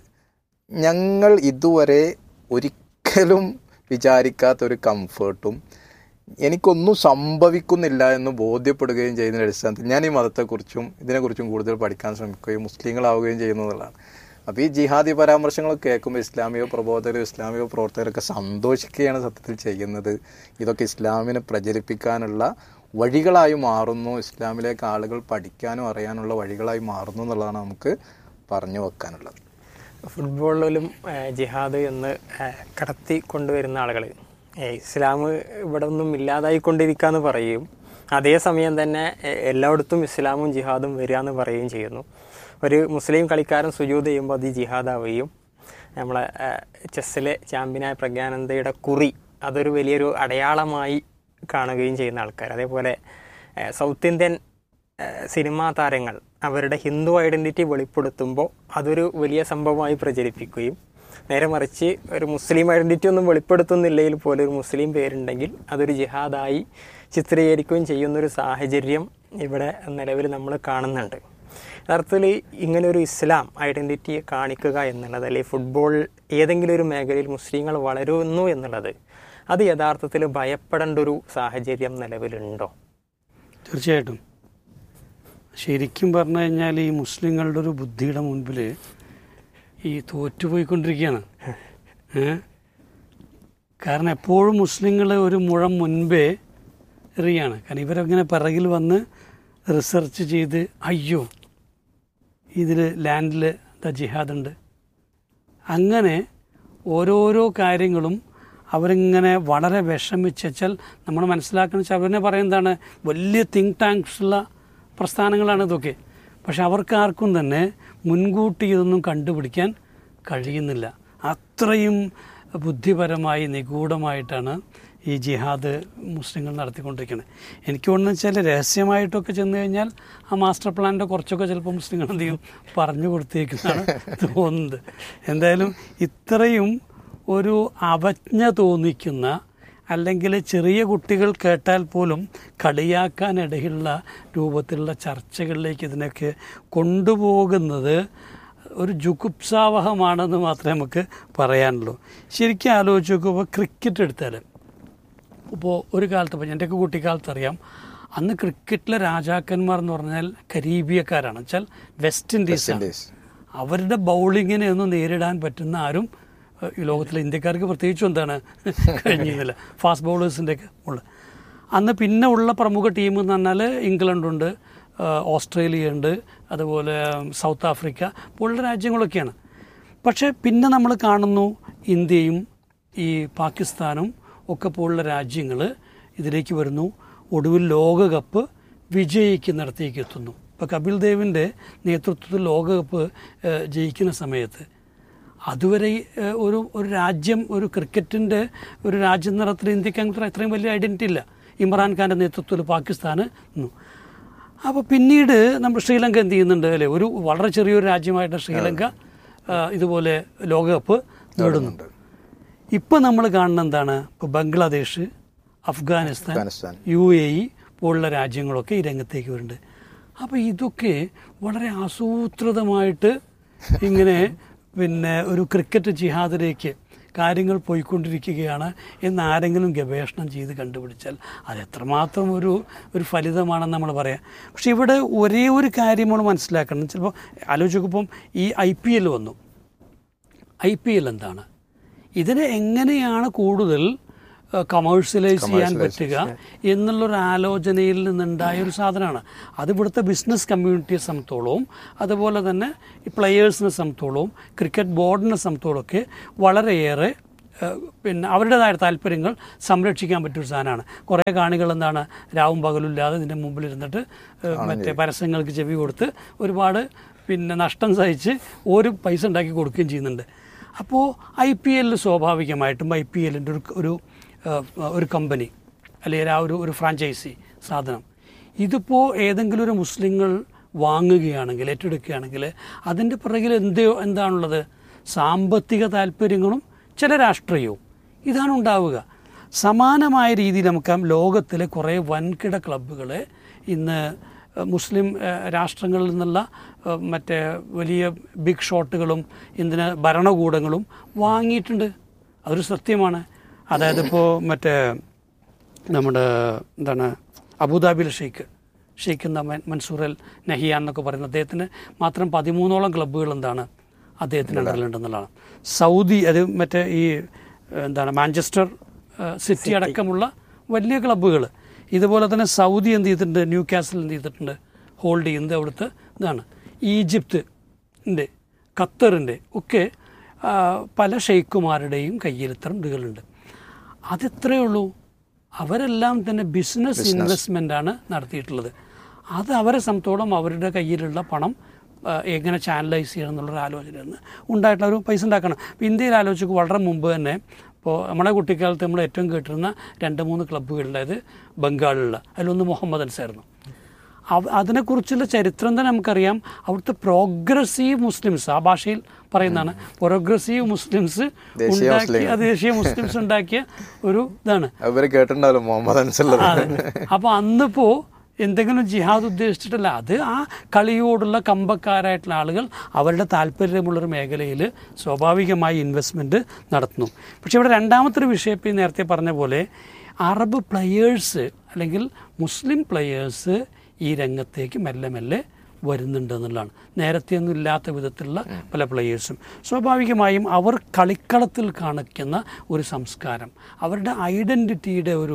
Speaker 2: ഞങ്ങൾ ഇതുവരെ ഒരിക്കലും വിചാരിക്കാത്ത ഒരു കംഫേർട്ടും എനിക്കൊന്നും സംഭവിക്കുന്നില്ല എന്ന് ബോധ്യപ്പെടുകയും ചെയ്യുന്നതിൻ്റെ അടിസ്ഥാനത്തിൽ ഞാൻ ഈ മതത്തെക്കുറിച്ചും ഇതിനെക്കുറിച്ചും കൂടുതൽ പഠിക്കാൻ ശ്രമിക്കുകയും മുസ്ലിങ്ങളാവുകയും ചെയ്യുന്നു എന്നുള്ളതാണ് അപ്പോൾ ഈ ജിഹാദി പരാമർശങ്ങളൊക്കെ കേൾക്കുമ്പോൾ ഇസ്ലാമിക പ്രബോധകരും ഇസ്ലാമിക പ്രവർത്തകരൊക്കെ സന്തോഷിക്കുകയാണ് സത്യത്തിൽ ചെയ്യുന്നത് ഇതൊക്കെ ഇസ്ലാമിനെ പ്രചരിപ്പിക്കാനുള്ള വഴികളായി മാറുന്നു ഇസ്ലാമിലേക്ക് ആളുകൾ പഠിക്കാനും അറിയാനുള്ള വഴികളായി മാറുന്നു എന്നുള്ളതാണ് നമുക്ക് പറഞ്ഞു വെക്കാനുള്ളത്
Speaker 3: ഫുട്ബോളിലും ഏഹ്, ജിഹാദ് എന്ന് ഏഹ്, കടത്തി കൊണ്ടുവരുന്ന ആളുകൾ ഇസ്ലാം ഇവിടെ ഒന്നും ഇല്ലാതായിക്കൊണ്ടിരിക്കുകയെന്ന് പറയും അതേസമയം തന്നെ ഏഹ്, എല്ലായിടത്തും ഇസ്ലാമും ജിഹാദും വരിക എന്ന് പറയുകയും ചെയ്യുന്നു ഒരു മുസ്ലിം കളിക്കാരൻ സുജൂത് ചെയ്യുമ്പോൾ അത് ജിഹാദാവുകയും നമ്മളെ ചെസ്സിലെ ചാമ്പ്യനായ പ്രജ്ഞാനന്ദയുടെ കുറി അതൊരു വലിയൊരു അടയാളമായി കാണുകയും ചെയ്യുന്ന ആൾക്കാർ അതേപോലെ ഏഹ്, സൗത്ത് ഇന്ത്യൻ ഏഹ് സിനിമാ താരങ്ങൾ അവരുടെ ഹിന്ദു ഐഡന്റിറ്റി വെളിപ്പെടുത്തുമ്പോൾ അതൊരു വലിയ സംഭവമായി പ്രചരിപ്പിക്കുകയും നേരെ മറിച്ച് ഒരു മുസ്ലിം ഐഡന്റിറ്റി ഒന്നും വെളിപ്പെടുത്തുന്നില്ലെങ്കിൽ പോലും ഒരു മുസ്ലിം പേരുണ്ടെങ്കിൽ അതൊരു ജിഹാദായി ചിത്രീകരിക്കുകയും ചെയ്യുന്നൊരു സാഹചര്യം ഇവിടെ നിലവിൽ നമ്മൾ കാണുന്നുണ്ട് യഥാർത്ഥത്തിൽ ഇങ്ങനെ ഒരു ഇസ്ലാം ഐഡന്റിറ്റിയെ കാണിക്കുക എന്നുള്ളത് അല്ലെങ്കിൽ ഫുട്ബോൾ ഏതെങ്കിലും ഒരു മേഖലയിൽ മുസ്ലിങ്ങൾ വളരുന്നു എന്നുള്ളത് അത് യഥാർത്ഥത്തിൽ ഭയപ്പെടേണ്ട ഒരു സാഹചര്യം നിലവിലുണ്ടോ
Speaker 1: തീർച്ചയായിട്ടും ശരിക്കും പറഞ്ഞു കഴിഞ്ഞാൽ ഈ മുസ്ലിങ്ങളുടെ ഒരു ബുദ്ധിയുടെ മുൻപിൽ ഈ തോറ്റുപോയിക്കൊണ്ടിരിക്കുകയാണ് ഏ? കാരണം എപ്പോഴും മുസ്ലിങ്ങൾ ഒരു മുഴം മുൻപേ എറിയാണ് കാരണം ഇവരങ്ങനെ പിറകിൽ വന്ന് റിസർച്ച് ചെയ്ത് അയ്യോ ഇതിൽ ലാൻഡിൽ ദ ജിഹാദ് ഉണ്ട് അങ്ങനെ ഓരോരോ കാര്യങ്ങളും അവരിങ്ങനെ വളരെ വിഷമിച്ച് വെച്ചാൽ നമ്മൾ മനസ്സിലാക്കുന്ന വെച്ചാൽ അവരെന്നെ പറയുന്നതാണ് വലിയ തിങ്ക് ടാങ്ക്സ് ഉള്ള പ്രസ്ഥാനങ്ങളാണ് ഇതൊക്കെ പക്ഷെ അവർക്ക് ആർക്കും തന്നെ മുൻകൂട്ടി ഇതൊന്നും കണ്ടുപിടിക്കാൻ കഴിയുന്നില്ല അത്രയും ബുദ്ധിപരമായി നിഗൂഢമായിട്ടാണ് ഈ ജിഹാദ് മുസ്ലിങ്ങൾ നടത്തിക്കൊണ്ടിരിക്കുന്നത് എനിക്ക് തോന്നുന്നു വെച്ചാൽ രഹസ്യമായിട്ടൊക്കെ ചെന്ന് കഴിഞ്ഞാൽ ആ മാസ്റ്റർ പ്ലാനിൻ്റെ കുറച്ചൊക്കെ ചിലപ്പോൾ മുസ്ലിങ്ങൾ എന്ത് ചെയ്യും പറഞ്ഞു കൊടുത്തേക്കുന്നതാണ് തോന്നുന്നത് എന്തായാലും ഇത്രയും ഒരു അവജ്ഞ തോന്നിക്കുന്ന അല്ലെങ്കിൽ ചെറിയ കുട്ടികൾ കേട്ടാൽ പോലും കളിയാക്കാനിടയുള്ള രൂപത്തിലുള്ള ചർച്ചകളിലേക്ക് ഇതിനൊക്കെ കൊണ്ടുപോകുന്നത് ഒരു ജുഗുപ്സാവഹമാണെന്ന് മാത്രമേ നമുക്ക് പറയാനുള്ളൂ ശരിക്കും ആലോചിച്ച് നോക്കുമ്പോൾ ക്രിക്കറ്റ് എടുത്താൽ ഇപ്പോൾ ഒരു കാലത്ത് ഇപ്പോൾ എൻ്റെയൊക്കെ കുട്ടിക്കാലത്ത് അറിയാം അന്ന് ക്രിക്കറ്റിലെ രാജാക്കന്മാർ എന്ന് പറഞ്ഞാൽ കരീബിയക്കാരാണ് വെച്ചാൽ വെസ്റ്റ് ഇൻഡീസ്
Speaker 2: ഇൻഡീസ്.
Speaker 1: അവരുടെ ബൗളിങ്ങിനെ ഒന്നും നേരിടാൻ പറ്റുന്ന ആരും ഏഹ്, ഈ ലോകത്തിലെ ഇന്ത്യക്കാർക്ക് പ്രത്യേകിച്ചും എന്താണ് കഴിഞ്ഞിരുന്നില്ല ഫാസ്റ്റ് ബൗളേഴ്സിൻ്റെ ഒക്കെ ഉള്ളത് അന്ന് പിന്നെ ഉള്ള പ്രമുഖ ടീം എന്ന് പറഞ്ഞാൽ ഇംഗ്ലണ്ടുണ്ട് ഏഹ്, ഓസ്ട്രേലിയ ഉണ്ട് അതുപോലെ സൗത്ത് ആഫ്രിക്ക പോലുള്ള രാജ്യങ്ങളൊക്കെയാണ് പക്ഷേ പിന്നെ നമ്മൾ കാണുന്നു ഇന്ത്യയും ഈ പാകിസ്ഥാനും ഒക്കെ പോലുള്ള രാജ്യങ്ങൾ ഇതിലേക്ക് വരുന്നു ഒടുവിൽ ലോകകപ്പ് വിജയിക്കുന്നിടത്തേക്ക് എത്തുന്നു ഇപ്പോൾ കപിൽ ദേവിൻ്റെ നേതൃത്വത്തിൽ ലോകകപ്പ് ഏഹ്, ജയിക്കുന്ന സമയത്ത് അതുവരെ ഈ, ഏഹ്, ഒരു ഒരു രാജ്യം ഒരു ക്രിക്കറ്റിൻ്റെ ഒരു രാജ്യം നിറത്തിൽ ഇന്ത്യക്ക് അങ്ങനത്തെ അത്രയും വലിയ ഐഡൻറ്റിറ്റി ഇല്ല ഇമ്രാൻഖാൻ്റെ നേതൃത്വത്തിൽ പാകിസ്ഥാന് നിന്നു അപ്പോൾ പിന്നീട് നമ്മൾ ശ്രീലങ്ക എന്ത് ചെയ്യുന്നുണ്ട് അല്ലേ ഒരു വളരെ ചെറിയൊരു രാജ്യമായിട്ട് ശ്രീലങ്ക ആ, ഇതുപോലെ ലോകകപ്പ് നേടുന്നുണ്ട് ഇപ്പം നമ്മൾ കാണുന്ന എന്താണ് ഇപ്പോൾ Bangladesh Afghanistan
Speaker 2: Afghanistan.
Speaker 1: U A E പോലുള്ള രാജ്യങ്ങളൊക്കെ ഈ രംഗത്തേക്ക് വരുന്നുണ്ട് അപ്പോൾ ഇതൊക്കെ വളരെ ആസൂത്രിതമായിട്ട് ഇങ്ങനെ പിന്നെ ഒരു ക്രിക്കറ്റ് ജിഹാദിലേക്ക് കാര്യങ്ങൾ പോയിക്കൊണ്ടിരിക്കുകയാണ് എന്ന് ആരെങ്കിലും ഗവേഷണം ചെയ്ത് കണ്ടുപിടിച്ചാൽ അത് എത്രമാത്രം ഒരു ഒരു ഫലിതമാണെന്ന് നമ്മൾ പറയാം പക്ഷെ ഇവിടെ ഒരേ ഒരു കാര്യം നമ്മൾ മനസ്സിലാക്കണം ചിലപ്പോൾ ആലോചിക്കുമ്പം ഈ ഐ പി എൽ വന്നു ഐ പി എൽ എന്താണ് ഇതിനെ എങ്ങനെയാണ് കൂടുതൽ കമേഴ്ഷ്യലൈസ് ചെയ്യാൻ പറ്റുക എന്നുള്ളൊരു ആലോചനയിൽ നിന്നുണ്ടായ ഒരു സാധനമാണ് അത് ഇവിടുത്തെ ബിസിനസ് കമ്മ്യൂണിറ്റിയെ സംബന്ധിച്ചോളവും അതുപോലെ തന്നെ ഈ പ്ലെയേഴ്സിനെ സംബന്ധിച്ചോളവും ക്രിക്കറ്റ് ബോർഡിനെ സംബന്ധിച്ചോളം ഒക്കെ വളരെയേറെ ഏഹ്, പിന്നെ അവരുടേതായ താല്പര്യങ്ങൾ സംരക്ഷിക്കാൻ പറ്റിയൊരു സാധനമാണ് കുറേ കാണികൾ എന്താണ് രാവും പകലും ഇല്ലാതെ ഇതിൻ്റെ മുമ്പിൽ ഇരുന്നിട്ട് ഏഹ്, മറ്റേ പരസ്യങ്ങൾക്ക് ചെവി കൊടുത്ത് ഒരുപാട് പിന്നെ നഷ്ടം സഹിച്ച് ഒരു പൈസ ഉണ്ടാക്കി കൊടുക്കുകയും ചെയ്യുന്നുണ്ട് അപ്പോൾ ഐ പി എല്ലിൽ സ്വാഭാവികമായിട്ടും ഐ പി എല്ലിൻ്റെ ഒരു ഒരു ഏഹ്, ഒരു കമ്പനി അല്ലെങ്കിൽ ആ ഒരു ഒരു ഫ്രാഞ്ചൈസി സാധനം ഇതിപ്പോൾ ഏതെങ്കിലും ഒരു മുസ്ലിങ്ങൾ വാങ്ങുകയാണെങ്കിൽ ഏറ്റെടുക്കുകയാണെങ്കിൽ അതിൻ്റെ പിറകിൽ എന്ത് എന്താണുള്ളത് സാമ്പത്തിക താല്പര്യങ്ങളും ചില രാഷ്ട്രീയവും ഇതാണ് ഉണ്ടാവുക സമാനമായ രീതിയിൽ നമുക്ക് ലോകത്തിലെ കുറേ വൻകിട ക്ലബ്ബുകളെ ഇന്ന് ഏഹ്, മുസ്ലിം ഏഹ്, രാഷ്ട്രങ്ങളിൽ നിന്നുള്ള ഏഹ്, മറ്റേ വലിയ ബിഗ് ഷോട്ടുകളും ഇതിന് ഭരണകൂടങ്ങളും വാങ്ങിയിട്ടുണ്ട് അതൊരു സത്യമാണ് അതായത് ഇപ്പോൾ മറ്റേ നമ്മുടെ എന്താണ് അബുദാബിയിലെ ഷെയ്ഖ് ഷെയ്ഖ് എന്ന മൻ- മൻസൂർ അൽ നഹിയാൻ എന്നൊക്കെ പറയുന്ന അദ്ദേഹത്തിന് മാത്രം പതിമൂന്നോളം ക്ലബ്ബുകൾ എന്താണ് അദ്ദേഹത്തിന് അണ്ടറിലുണ്ടെന്നുള്ളതാണ് സൗദി അത് മറ്റേ ഈ ഏഹ്, എന്താണ് മാഞ്ചസ്റ്റർ ഏഹ്, സിറ്റി അടക്കമുള്ള വലിയ ക്ലബ്ബുകൾ ഇതുപോലെ തന്നെ സൗദി എന്ത് ചെയ്തിട്ടുണ്ട് ന്യൂ കാസിൽ എന്ത് ചെയ്തിട്ടുണ്ട് ഹോൾഡ് ചെയ്യുന്നത് അവിടുത്തെ ഇതാണ് ഈജിപ്ത് ഉണ്ട് ഖത്തറിൻ്റെ ഒക്കെ ആ, പല ഷെയ്ഖുമാരുടെയും കയ്യിൽ ഇത്തരം ഇതുകളുണ്ട് അതെത്രയേ ഉള്ളൂ അവരെല്ലാം തന്നെ ബിസിനസ് ഇൻവെസ്റ്റ്മെൻ്റ് ആണ് നടത്തിയിട്ടുള്ളത് അത് അവരെ സംബന്ധിച്ചോളം അവരുടെ കയ്യിലുള്ള പണം ആ, എങ്ങനെ ചാനലൈസ് ചെയ്യണം എന്നുള്ളൊരു ആലോചന ഉണ്ടായിട്ടുള്ള ഒരു പൈസ ഉണ്ടാക്കണം ഇപ്പോൾ ഇന്ത്യയിൽ ആലോചിച്ച് വളരെ മുമ്പ് തന്നെ ഇപ്പോൾ നമ്മുടെ കുട്ടിക്കാലത്ത് നമ്മൾ ഏറ്റവും കേട്ടിരുന്ന രണ്ട് മൂന്ന് ക്ലബ്ബുകളുണ്ടായത് ബംഗാളിലുള്ള അതിലൊന്ന് മുഹമ്മദ് അൻസായിരുന്നു അവ- അതിനെക്കുറിച്ചുള്ള ചരിത്രം തന്നെ നമുക്കറിയാം അവിടുത്തെ പ്രോഗ്രസീവ് മുസ്ലിംസ് ആ ഭാഷയിൽ പറയുന്നതാണ് പ്രോഗ്രസീവ് മുസ്ലിംസ്
Speaker 2: ദേശീയ
Speaker 1: ഉണ്ടാക്കിയ ആ ദേശീയ മുസ്ലിംസ് ഉണ്ടാക്കിയ ഒരു ഇതാണ്
Speaker 2: അവര് കേട്ടിട്ടുണ്ടാവല്ലോ മുഹമ്മദ് അൻസല്ലത്
Speaker 1: അതെ അപ്പോൾ അന്നിപ്പോ എന്തെങ്കിലും ജിഹാദ് ഉദ്ദേശിച്ചിട്ടല്ല അത് ആ കളിയോടുള്ള കമ്പക്കാരായിട്ടുള്ള ആളുകൾ അവരുടെ താല്പര്യമുള്ളൊരു മേഖലയിൽ സ്വാഭാവികമായി ഇൻവെസ്റ്റ്മെൻറ്റ് നടത്തുന്നു പക്ഷേ ഇവിടെ രണ്ടാമത്തെ ഒരു വിഷയം ഇപ്പം ഈ നേരത്തെ പറഞ്ഞ പോലെ അറബ് പ്ലെയേഴ്സ് അല്ലെങ്കിൽ മുസ്ലിം പ്ലെയേഴ്സ് ഈ രംഗത്തേക്ക് മെല്ലെ മെല്ലെ വരുന്നുണ്ട് എന്നുള്ളതാണ് നേരത്തെ ഒന്നും ഇല്ലാത്ത വിധത്തിലുള്ള പല പ്ലെയേഴ്സും സ്വാഭാവികമായും അവർ കളിക്കളത്തിൽ കാണിക്കുന്ന ഒരു സംസ്കാരം അവരുടെ ഐഡൻറ്റിറ്റിയുടെ ഒരു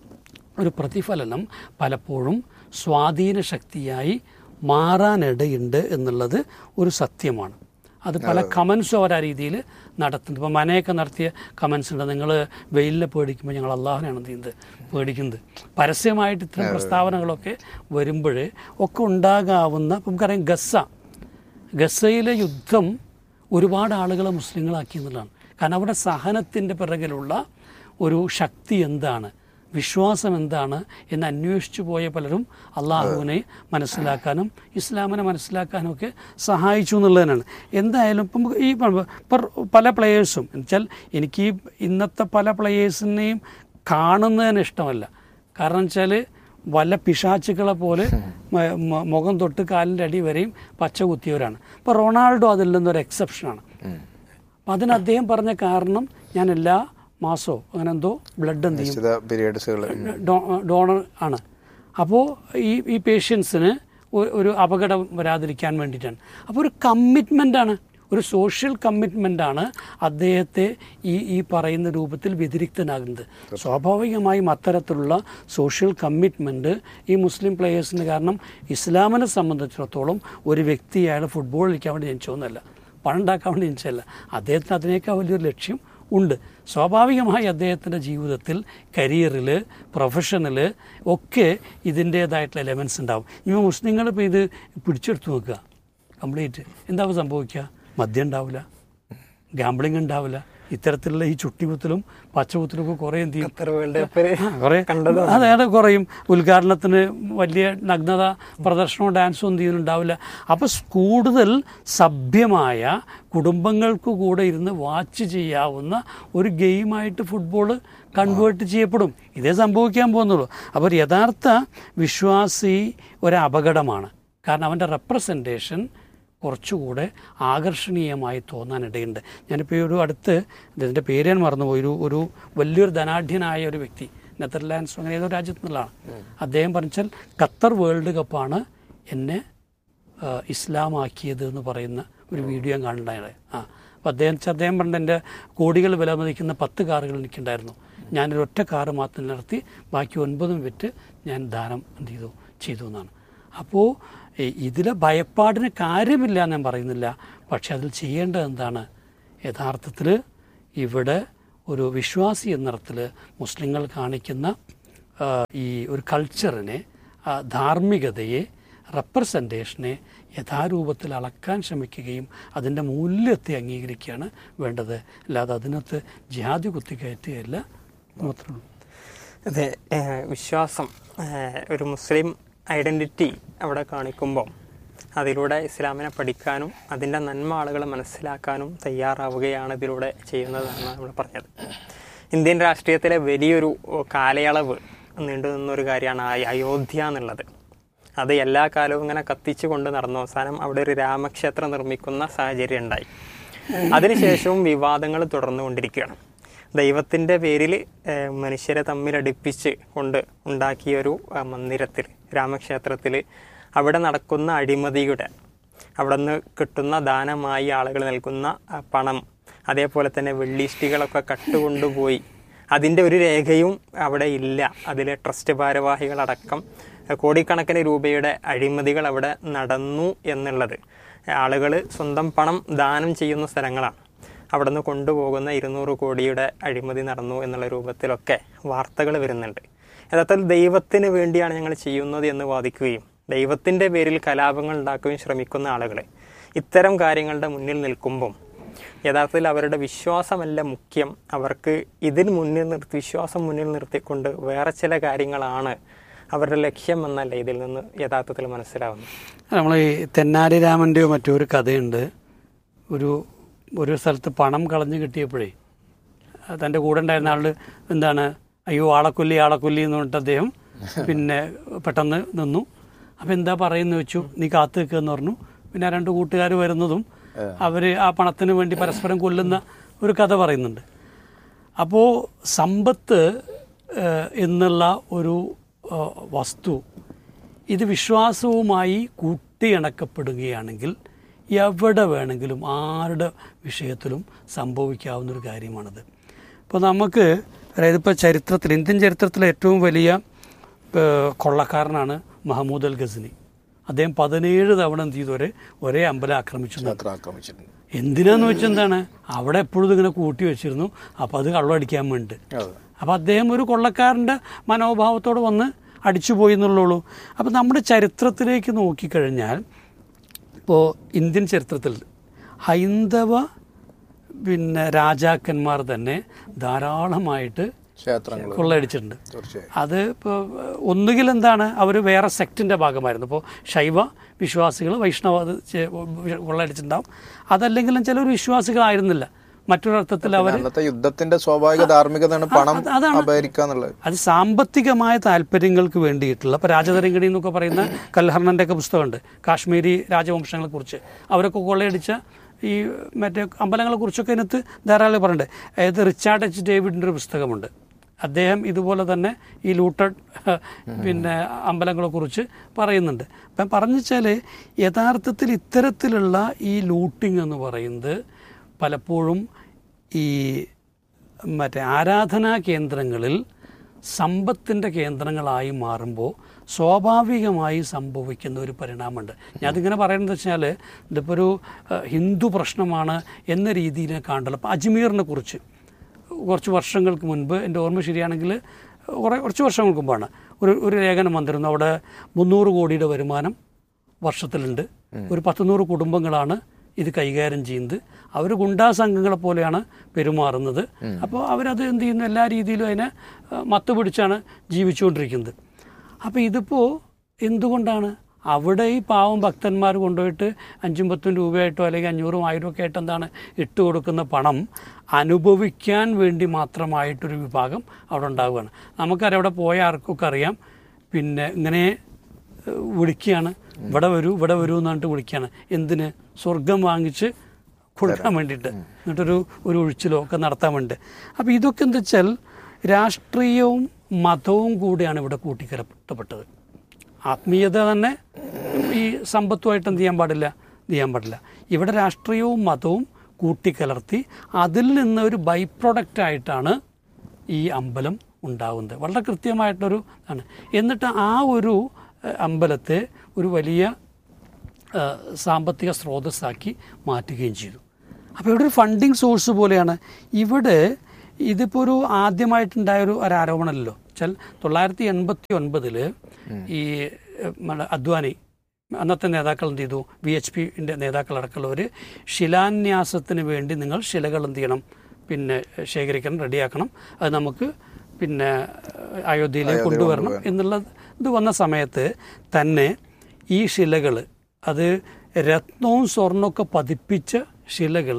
Speaker 1: ഒരു പ്രതിഫലനം പലപ്പോഴും സ്വാധീന ശക്തിയായി മാറാനിടയുണ്ട് എന്നുള്ളത് ഒരു സത്യമാണ് അത് പല കമൻസും അവർ ആ രീതിയിൽ നടത്തുന്നത് ഇപ്പോൾ മനയൊക്കെ നടത്തിയ കമൻസ് ഉണ്ട് നിങ്ങൾ വെയിലിനെ പേടിക്കുമ്പോൾ ഞങ്ങൾ അള്ളാഹുനാണ് എന്ത് ചെയ്യുന്നത് പേടിക്കുന്നത് പരസ്യമായിട്ട് ഇത്തരം പ്രസ്താവനകളൊക്കെ വരുമ്പോൾ ഒക്കെ ഉണ്ടാകാവുന്ന ഇപ്പം നമുക്കറിയാം ഗസ ഗസയിലെ യുദ്ധം ഒരുപാട് ആളുകളെ മുസ്ലിങ്ങളാക്കി എന്നുള്ളതാണ് കാരണം അവിടെ സഹനത്തിൻ്റെ പിറകിലുള്ള ഒരു ശക്തി എന്താണ് വിശ്വാസം എന്താണ് എന്ന് അന്വേഷിച്ചു പോയ പലരും അള്ളാഹുവിനെ മനസ്സിലാക്കാനും ഇസ്ലാമിനെ മനസ്സിലാക്കാനും ഒക്കെ സഹായിച്ചു എന്നുള്ളതിനാണ് എന്തായാലും ഇപ്പം നമുക്ക് ഈ പ- ഇപ്പം പല പ്ലെയേഴ്സും എന്നുവെച്ചാൽ എനിക്ക് ഈ ഇന്നത്തെ പല പ്ലെയേഴ്സിനെയും കാണുന്നതിന് ഇഷ്ടമല്ല കാരണം വെച്ചാൽ വല്ല പിശാച്ചുക്കളെ പോലെ മ- മ- മുഖം തൊട്ട് കാലിൻ്റെ അടി വരെയും പച്ച കുത്തിയവരാണ് ഇപ്പോൾ റൊണാൾഡോ അതിൽ നിന്നൊരു എക്സെപ്ഷനാണ് അപ്പം അതിന് അദ്ദേഹം പറഞ്ഞ കാരണം ഞാൻ എല്ലാ മാസവും അങ്ങനെ എന്തോ ബ്ലഡ് എന്ത് ചെയ്യും
Speaker 2: നിശ്ചിത പീരിയഡ്സുകൾ
Speaker 1: ഡോ- ഡോണർ ആണ് അപ്പോൾ ഈ ഈ പേഷ്യൻസിന് ഒരു അപകടം വരാതിരിക്കാൻ വേണ്ടിയിട്ടാണ് അപ്പോൾ ഒരു കമ്മിറ്റ്മെൻ്റാണ് ഒരു സോഷ്യൽ കമ്മിറ്റ്മെൻ്റാണ് അദ്ദേഹത്തെ ഈ ഈ പറയുന്ന രൂപത്തിൽ വ്യതിരിക്തനാകുന്നത് സ്വാഭാവികമായും അത്തരത്തിലുള്ള സോഷ്യൽ കമ്മിറ്റ്മെൻറ്റ് ഈ മുസ്ലിം പ്ലെയേഴ്സിന് കാരണം ഇസ്ലാമിനെ സംബന്ധിച്ചിടത്തോളം ഒരു വ്യക്തി അയാൾ ഫുട്ബോൾ കളിക്കാൻ വേണ്ടി ജനിച്ചോന്നല്ല പണം ഉണ്ടാക്കാൻ വേണ്ടി ജനിച്ചതല്ല അദ്ദേഹത്തിന് അതിനേക്കാൾ വലിയൊരു ലക്ഷ്യം ഉണ്ട് സ്വാഭാവികമായി അദ്ദേഹത്തിൻ്റെ ജീവിതത്തിൽ കരിയറിൽ പ്രൊഫഷനിൽ ഒക്കെ ഇതിൻ്റേതായിട്ടുള്ള എലമെൻസ് ഉണ്ടാവും ഇവ മുസ്ലിങ്ങൾ ഇപ്പോൾ ഇത് പിടിച്ചെടുത്ത് നോക്കുക കംപ്ലീറ്റ് എന്താവും സംഭവിക്കുക മദ്യം ഉണ്ടാവില്ല ഗാംബ്ലിംഗ് ഉണ്ടാവില്ല ഇത്തരത്തിലുള്ള ഈ ചുട്ടികുത്തലും പച്ചകുത്തലും ഒക്കെ കുറേ എന്ത് ചെയ്യും
Speaker 3: ഖത്തർ വേൾഡ് കപ്പില്
Speaker 1: ആ, കുറേ അതായത് കുറയും ഉദ്ഘാടനത്തിന് വലിയ നഗ്നത പ്രദർശനവും ഡാൻസും എന്ത് ചെയ്യുന്നുണ്ടാവില്ല അപ്പോൾ കൂടുതൽ സഭ്യമായ കുടുംബങ്ങൾക്ക് കൂടെ ഇരുന്ന് വാച്ച് ചെയ്യാവുന്ന ഒരു ഗെയിമായിട്ട് ഫുട്ബോൾ കൺവേർട്ട് ചെയ്യപ്പെടും ഇതേ സംഭവിക്കാൻ പോകുന്നുള്ളൂ അപ്പോൾ ഒരു യഥാർത്ഥ വിശ്വാസി ഒരു അപകടമാണ് കാരണം അവൻ്റെ റെപ്രസെൻറ്റേഷൻ കുറച്ചുകൂടെ ആകർഷണീയമായി തോന്നാനിടയുണ്ട് ഞാനിപ്പോൾ ഈ ഒരു അടുത്ത് ഇതിൻ്റെ പേര് ഞാൻ മറന്നുപോയി ഒരു ഒരു വലിയൊരു ധനാഢ്യനായ ഒരു വ്യക്തി നെതർലാൻഡ്സ് അങ്ങനെ ഏതോ രാജ്യത്തു നിന്നുള്ളതാണ് അദ്ദേഹം പറഞ്ഞാൽ ഖത്തർ വേൾഡ് കപ്പാണ് എന്നെ ആ, ഇസ്ലാമാക്കിയത് എന്ന് പറയുന്ന ഒരു വീഡിയോ ഞാൻ കാണുന്നുണ്ടായത് ആ അപ്പോൾ അദ്ദേഹം അദ്ദേഹം പറഞ്ഞ എൻ്റെ കോടികൾ വില മതിക്കുന്ന പത്ത് കാറുകൾ എനിക്കുണ്ടായിരുന്നു ഞാനൊരു ഒറ്റ കാറ് മാത്രം നടത്തി ബാക്കി ഒൻപതും വിറ്റ് ഞാൻ ദാനം എന്ത് ചെയ്തു ചെയ്തു എന്നാണ് അപ്പോൾ ഇതിലെ ഭയപ്പാടിന് കാര്യമില്ല എന്ന് ഞാൻ പറയുന്നില്ല പക്ഷെ അതിൽ ചെയ്യേണ്ടത് എന്താണ് യഥാർത്ഥത്തിൽ ഇവിടെ ഒരു വിശ്വാസി എന്നിടത്തിൽ മുസ്ലിങ്ങൾ കാണിക്കുന്ന ആ, ഈ ഒരു കൾച്ചറിനെ ആ, ധാർമ്മികതയെ റെപ്രസെൻറ്റേഷനെ യഥാരൂപത്തിൽ അളക്കാൻ ശ്രമിക്കുകയും അതിൻ്റെ മൂല്യത്തെ അംഗീകരിക്കുകയാണ് വേണ്ടത് അല്ലാതെ അതിനകത്ത് ജാതി കുത്തിക്കയറ്റുകയല്ല മാത്രമേ ഉള്ളൂ
Speaker 3: അതെ ഏഹ് വിശ്വാസം ഏഹ് ഒരു മുസ്ലിം ഐഡൻറ്റിറ്റി അവിടെ കാണിക്കുമ്പോൾ അതിലൂടെ ഇസ്ലാമിനെ പഠിക്കാനും അതിൻ്റെ നന്മ ആളുകൾ മനസ്സിലാക്കാനും തയ്യാറാവുകയാണ് ഇതിലൂടെ ചെയ്യുന്നതെന്നാണ് നമ്മൾ പറഞ്ഞത് ഇന്ത്യൻ രാഷ്ട്രീയത്തിലെ വലിയൊരു കാലയളവ് നീണ്ടു നിന്നൊരു കാര്യമാണ് ആ അയോധ്യ എന്നുള്ളത് അത് എല്ലാ കാലവും ഇങ്ങനെ കത്തിച്ചു കൊണ്ട് നടന്നു അവസാനം അവിടെ ഒരു രാമക്ഷേത്രം നിർമ്മിക്കുന്ന സാഹചര്യം ഉണ്ടായി അതിനുശേഷവും വിവാദങ്ങൾ തുടർന്നുകൊണ്ടിരിക്കുകയാണ് ദൈവത്തിൻ്റെ പേരിൽ ഏഹ്, മനുഷ്യരെ തമ്മിലടിപ്പിച്ച് കൊണ്ട് ഉണ്ടാക്കിയൊരു ആ, മന്ദിരത്തിൽ രാമക്ഷേത്രത്തിൽ അവിടെ നടക്കുന്ന അഴിമതിയുടെ അവിടെ നിന്ന് കിട്ടുന്ന ദാനമായി ആളുകൾ നൽകുന്ന ആ, പണം അതേപോലെ തന്നെ വെള്ളിഷ്ടികളൊക്കെ കട്ടുകൊണ്ടുപോയി അതിൻ്റെ ഒരു രേഖയും അവിടെ ഇല്ല അതിലെ ട്രസ്റ്റ് ഭാരവാഹികളടക്കം ഏഹ്, കോടിക്കണക്കിന് രൂപയുടെ അഴിമതികൾ അവിടെ നടന്നു എന്നുള്ളത് ആളുകൾ സ്വന്തം പണം ദാനം ചെയ്യുന്ന സ്ഥലങ്ങളാണ് അവിടെ നിന്ന് കൊണ്ടുപോകുന്ന ഇരുന്നൂറ് കോടിയുടെ അഴിമതി നടന്നു എന്നുള്ള രൂപത്തിലൊക്കെ വാർത്തകൾ വരുന്നുണ്ട് യഥാർത്ഥത്തിൽ ദൈവത്തിന് വേണ്ടിയാണ് ഞങ്ങൾ ചെയ്യുന്നത് എന്ന് വാദിക്കുകയും ദൈവത്തിൻ്റെ പേരിൽ കലാപങ്ങൾ ഉണ്ടാക്കുകയും ശ്രമിക്കുന്ന ആളുകൾ ഇത്തരം കാര്യങ്ങളുടെ മുന്നിൽ നിൽക്കുമ്പം യഥാർത്ഥത്തിൽ അവരുടെ വിശ്വാസമല്ല മുഖ്യം അവർക്ക് ഇതിന് മുന്നിൽ നിർത്തി വിശ്വാസം മുന്നിൽ നിർത്തിക്കൊണ്ട് വേറെ ചില കാര്യങ്ങളാണ് അവരുടെ ലക്ഷ്യം എന്നല്ല ഇതിൽ നിന്ന് യഥാർത്ഥത്തിൽ മനസ്സിലാവുന്നത്
Speaker 1: നമ്മൾ ഈ തെന്നാലി രാമൻ്റെയോ മറ്റൊരു കഥയുണ്ട് ഒരു ഒരു സ്ഥലത്ത് പണം കളഞ്ഞു കിട്ടിയപ്പോഴേ ആ തൻ്റെ കൂടെ ഉണ്ടായിരുന്ന ആൾ എന്താണ് അയ്യോ ആളക്കൊല്ലി ആളക്കൊല്ലി എന്ന് പറഞ്ഞിട്ട് അദ്ദേഹം പിന്നെ പെട്ടെന്ന് നിന്നു അപ്പം എന്താ പറയുന്നത് വെച്ചു നീ കാത്തു നിൽക്കുക പറഞ്ഞു പിന്നെ ആ രണ്ട് കൂട്ടുകാർ വരുന്നതും അവർ ആ പണത്തിന് വേണ്ടി പരസ്പരം കൊല്ലുന്ന ഒരു കഥ പറയുന്നുണ്ട് അപ്പോൾ സമ്പത്ത് ഏഹ്, എന്നുള്ള ഒരു ഏഹ്, വസ്തു ഇത് വിശ്വാസവുമായി കൂട്ടിയിണക്കപ്പെടുകയാണെങ്കിൽ എവിടെ വേണമെങ്കിലും ആരുടെ വിഷയത്തിലും സംഭവിക്കാവുന്ന ഒരു കാര്യമാണിത് ഇപ്പോൾ നമുക്ക് അതായത് ഇപ്പോൾ ചരിത്രത്തിൽ ഇന്ത്യൻ ചരിത്രത്തിലെ ഏറ്റവും വലിയ ഏഹ്, കൊള്ളക്കാരനാണ് മഹമ്മൂദ് അൽ ഗസ്നി അദ്ദേഹം പതിനേഴ് തവണ എന്ത് ചെയ്തു ഒരേ ഒരേ അമ്പലം ആക്രമിച്ചു എന്നാണ്.
Speaker 2: യാത്ര ആക്രമിച്ചിട്ടുണ്ട്
Speaker 1: എന്തിനാന്ന് വെച്ചാൽ എന്താണ് അവിടെ എപ്പോഴും ഇതിങ്ങനെ കൂട്ടി വെച്ചിരുന്നു അപ്പോൾ അത് കള്ളടിക്കാൻ വേണ്ടി
Speaker 2: അതെ
Speaker 1: അപ്പോൾ അദ്ദേഹം ഒരു കൊള്ളക്കാരൻ്റെ മനോഭാവത്തോടെ വന്ന് അടിച്ചുപോയി എന്നുള്ളൂ അപ്പോൾ നമ്മുടെ ചരിത്രത്തിലേക്ക് നോക്കിക്കഴിഞ്ഞാൽ ഇപ്പോൾ ഇന്ത്യൻ ചരിത്രത്തിൽ ഹൈന്ദവ പിന്നെ രാജാക്കന്മാർ തന്നെ ധാരാളമായിട്ട്
Speaker 2: ക്ഷേത്രങ്ങൾ
Speaker 1: കൊള്ളയടിച്ചിട്ടുണ്ട്
Speaker 2: തീർച്ചയായും
Speaker 1: അത് ഇപ്പോൾ ഒന്നുകിൽ എന്താണ് അവർ വേറെ സെക്റ്റിൻ്റെ ഭാഗമായിരുന്നു ഇപ്പോൾ ശൈവ വിശ്വാസികൾ വൈഷ്ണവ അത് ചെ- കൊള്ളയടിച്ചിട്ടുണ്ടാവും അതല്ലെങ്കിലും ചിലർ വിശ്വാസികളായിരുന്നില്ല മറ്റൊരർത്ഥത്തിൽ അവർ
Speaker 2: അന്നത്തെ യുദ്ധത്തിന്റെ സ്വാഭാവിക ധാർമ്മികതയാണ് പണം
Speaker 1: അത് അതാണ്.
Speaker 2: അപഹരിക്കുക എന്നുള്ളത്
Speaker 1: അത് സാമ്പത്തികമായ താല്പര്യങ്ങൾക്ക് വേണ്ടിയിട്ടുള്ള ഇപ്പോൾ രാജതരംഗിണി എന്നൊക്കെ പറയുന്ന കൽഹർണൻ്റെ ഒക്കെ പുസ്തകമുണ്ട് കാശ്മീരി രാജവംശങ്ങളെ കുറിച്ച് അവരൊക്കെ കൊള്ളയടിച്ച ഈ മറ്റേ അമ്പലങ്ങളെ കുറിച്ചൊക്കെ അതിനകത്ത് ധാരാളം പറയുന്നുണ്ട് അതായത് റിച്ചാർഡ് എച്ച് ഡേവിഡിൻ്റെ ഒരു പുസ്തകമുണ്ട് അദ്ദേഹം ഇതുപോലെ തന്നെ ഈ ലൂട്ടഡ് പിന്നെ അമ്പലങ്ങളെ കുറിച്ച് പറയുന്നുണ്ട് അപ്പം പറഞ്ഞു വെച്ചാൽ യഥാർത്ഥത്തിൽ ഇത്തരത്തിലുള്ള ഈ ലൂട്ടിംഗ് എന്ന് പറയുന്നത് പലപ്പോഴും ഈ മറ്റേ ആരാധനാ കേന്ദ്രങ്ങളിൽ സമ്പത്തിൻ്റെ കേന്ദ്രങ്ങളായി മാറുമ്പോൾ സ്വാഭാവികമായി സംഭവിക്കുന്ന ഒരു പരിണാമമുണ്ട് ഞാൻ അതിങ്ങനെ പറയുന്നത് വെച്ചാൽ ഇതിപ്പോൾ ഒരു ഏഹ്, ഹിന്ദു പ്രശ്നമാണ് എന്ന രീതിയിൽ കാണുള്ളൂ അപ്പോൾ അജ്മീറിനെ കുറിച്ച് കുറച്ച് വർഷങ്ങൾക്ക് മുൻപ് എൻ്റെ ഓർമ്മ ശരിയാണെങ്കിൽ കുറേ കുറച്ച് വർഷങ്ങൾക്ക് മുമ്പാണ് ഒരു ഒരു ലേഖനം വന്നിരുന്നു അവിടെ മുന്നൂറ് കോടിയുടെ വരുമാനം വർഷത്തിലുണ്ട് ഒരു പത്തുനൂറ് കുടുംബങ്ങളാണ് ഇത് കൈകാര്യം ചെയ്യുന്നത് അവർ ഗുണ്ടാ സംഘങ്ങളെ പോലെയാണ് പെരുമാറുന്നത് അപ്പോൾ അവരത് എന്ത് ചെയ്യുന്നു എല്ലാ രീതിയിലും അതിനെ ആ, മത്ത് പിടിച്ചാണ് ജീവിച്ചുകൊണ്ടിരിക്കുന്നത് അപ്പോൾ ഇതിപ്പോൾ എന്തുകൊണ്ടാണ് അവിടെ ഈ പാവം ഭക്തന്മാർ കൊണ്ടുപോയിട്ട് അഞ്ചും പത്തും രൂപയായിട്ടോ അല്ലെങ്കിൽ അഞ്ഞൂറും ആയിരം ഒക്കെ ആയിട്ട് എന്താണ് ഇട്ട് കൊടുക്കുന്ന പണം അനുഭവിക്കാൻ വേണ്ടി മാത്രമായിട്ടൊരു വിഭാഗം അവിടെ ഉണ്ടാവുകയാണ് നമുക്കറിയാം അവിടെ പോയ ആർക്കൊക്കെ അറിയാം പിന്നെ ഇങ്ങനെ ഏഹ്, വിളിക്കുകയാണ് ഇവിടെ വരൂ ഇവിടെ വരൂ എന്ന് പറഞ്ഞിട്ട് വിളിക്കുകയാണ് എന്തിന് സ്വർഗം വാങ്ങിച്ച് കൊടുക്കാൻ വേണ്ടിയിട്ട് എന്നിട്ടൊരു ഒരു ഒഴിച്ചിലോ ഒക്കെ നടത്താൻ വേണ്ടി അപ്പോൾ ഇതൊക്കെ എന്താ വെച്ചാൽ രാഷ്ട്രീയവും മതവും കൂടിയാണ് ഇവിടെ കൂട്ടിക്കലപ്പെട്ടത് ആത്മീയത തന്നെ ഈ സമ്പത്തുമായിട്ട് എന്ത് ചെയ്യാൻ പാടില്ല ഇത് ചെയ്യാൻ പാടില്ല ഇവിടെ രാഷ്ട്രീയവും മതവും കൂട്ടിക്കലർത്തി അതിൽ നിന്ന് ഒരു ബൈ പ്രൊഡക്റ്റ് ആയിട്ടാണ് ഈ അമ്പലം ഉണ്ടാകുന്നത് വളരെ കൃത്യമായിട്ടൊരു ആണ് എന്നിട്ട് ആ ഒരു ഏഹ്, അമ്പലത്തെ ഒരു വലിയ ഏഹ്, സാമ്പത്തിക സ്രോതസ്സാക്കി മാറ്റുകയും ചെയ്തു അപ്പോൾ ഇവിടെ ഒരു ഫണ്ടിങ് സോഴ്സ് പോലെയാണ് ഇവിടെ ഇതിപ്പോൾ ഒരു ആദ്യമായിട്ടുണ്ടായ ഒരു ഒരു ആരോപണമല്ലോ വെച്ചാൽ തൊള്ളായിരത്തി എൺപത്തി ഒൻപതിൽ ഈ ഏഹ്, നമ്മുടെ അദ്വാനി അന്നത്തെ നേതാക്കൾ എന്ത് ചെയ്തു വി എച്ച് പിൻ്റെ നേതാക്കളടക്കമുള്ളവർ ശിലാന്യാസത്തിന് വേണ്ടി നിങ്ങൾ ശിലകൾ എന്ത് ചെയ്യണം പിന്നെ ശേഖരിക്കണം റെഡിയാക്കണം അത് നമുക്ക് പിന്നെ ഏഹ്, അയോധ്യയിലേക്ക് കൊണ്ടുവരണം എന്നുള്ള ഇത് വന്ന സമയത്ത് തന്നെ ഈ ശിലകൾ അത് രത്നവും സ്വർണ്ണമൊക്കെ പതിപ്പിച്ച ശിലകൾ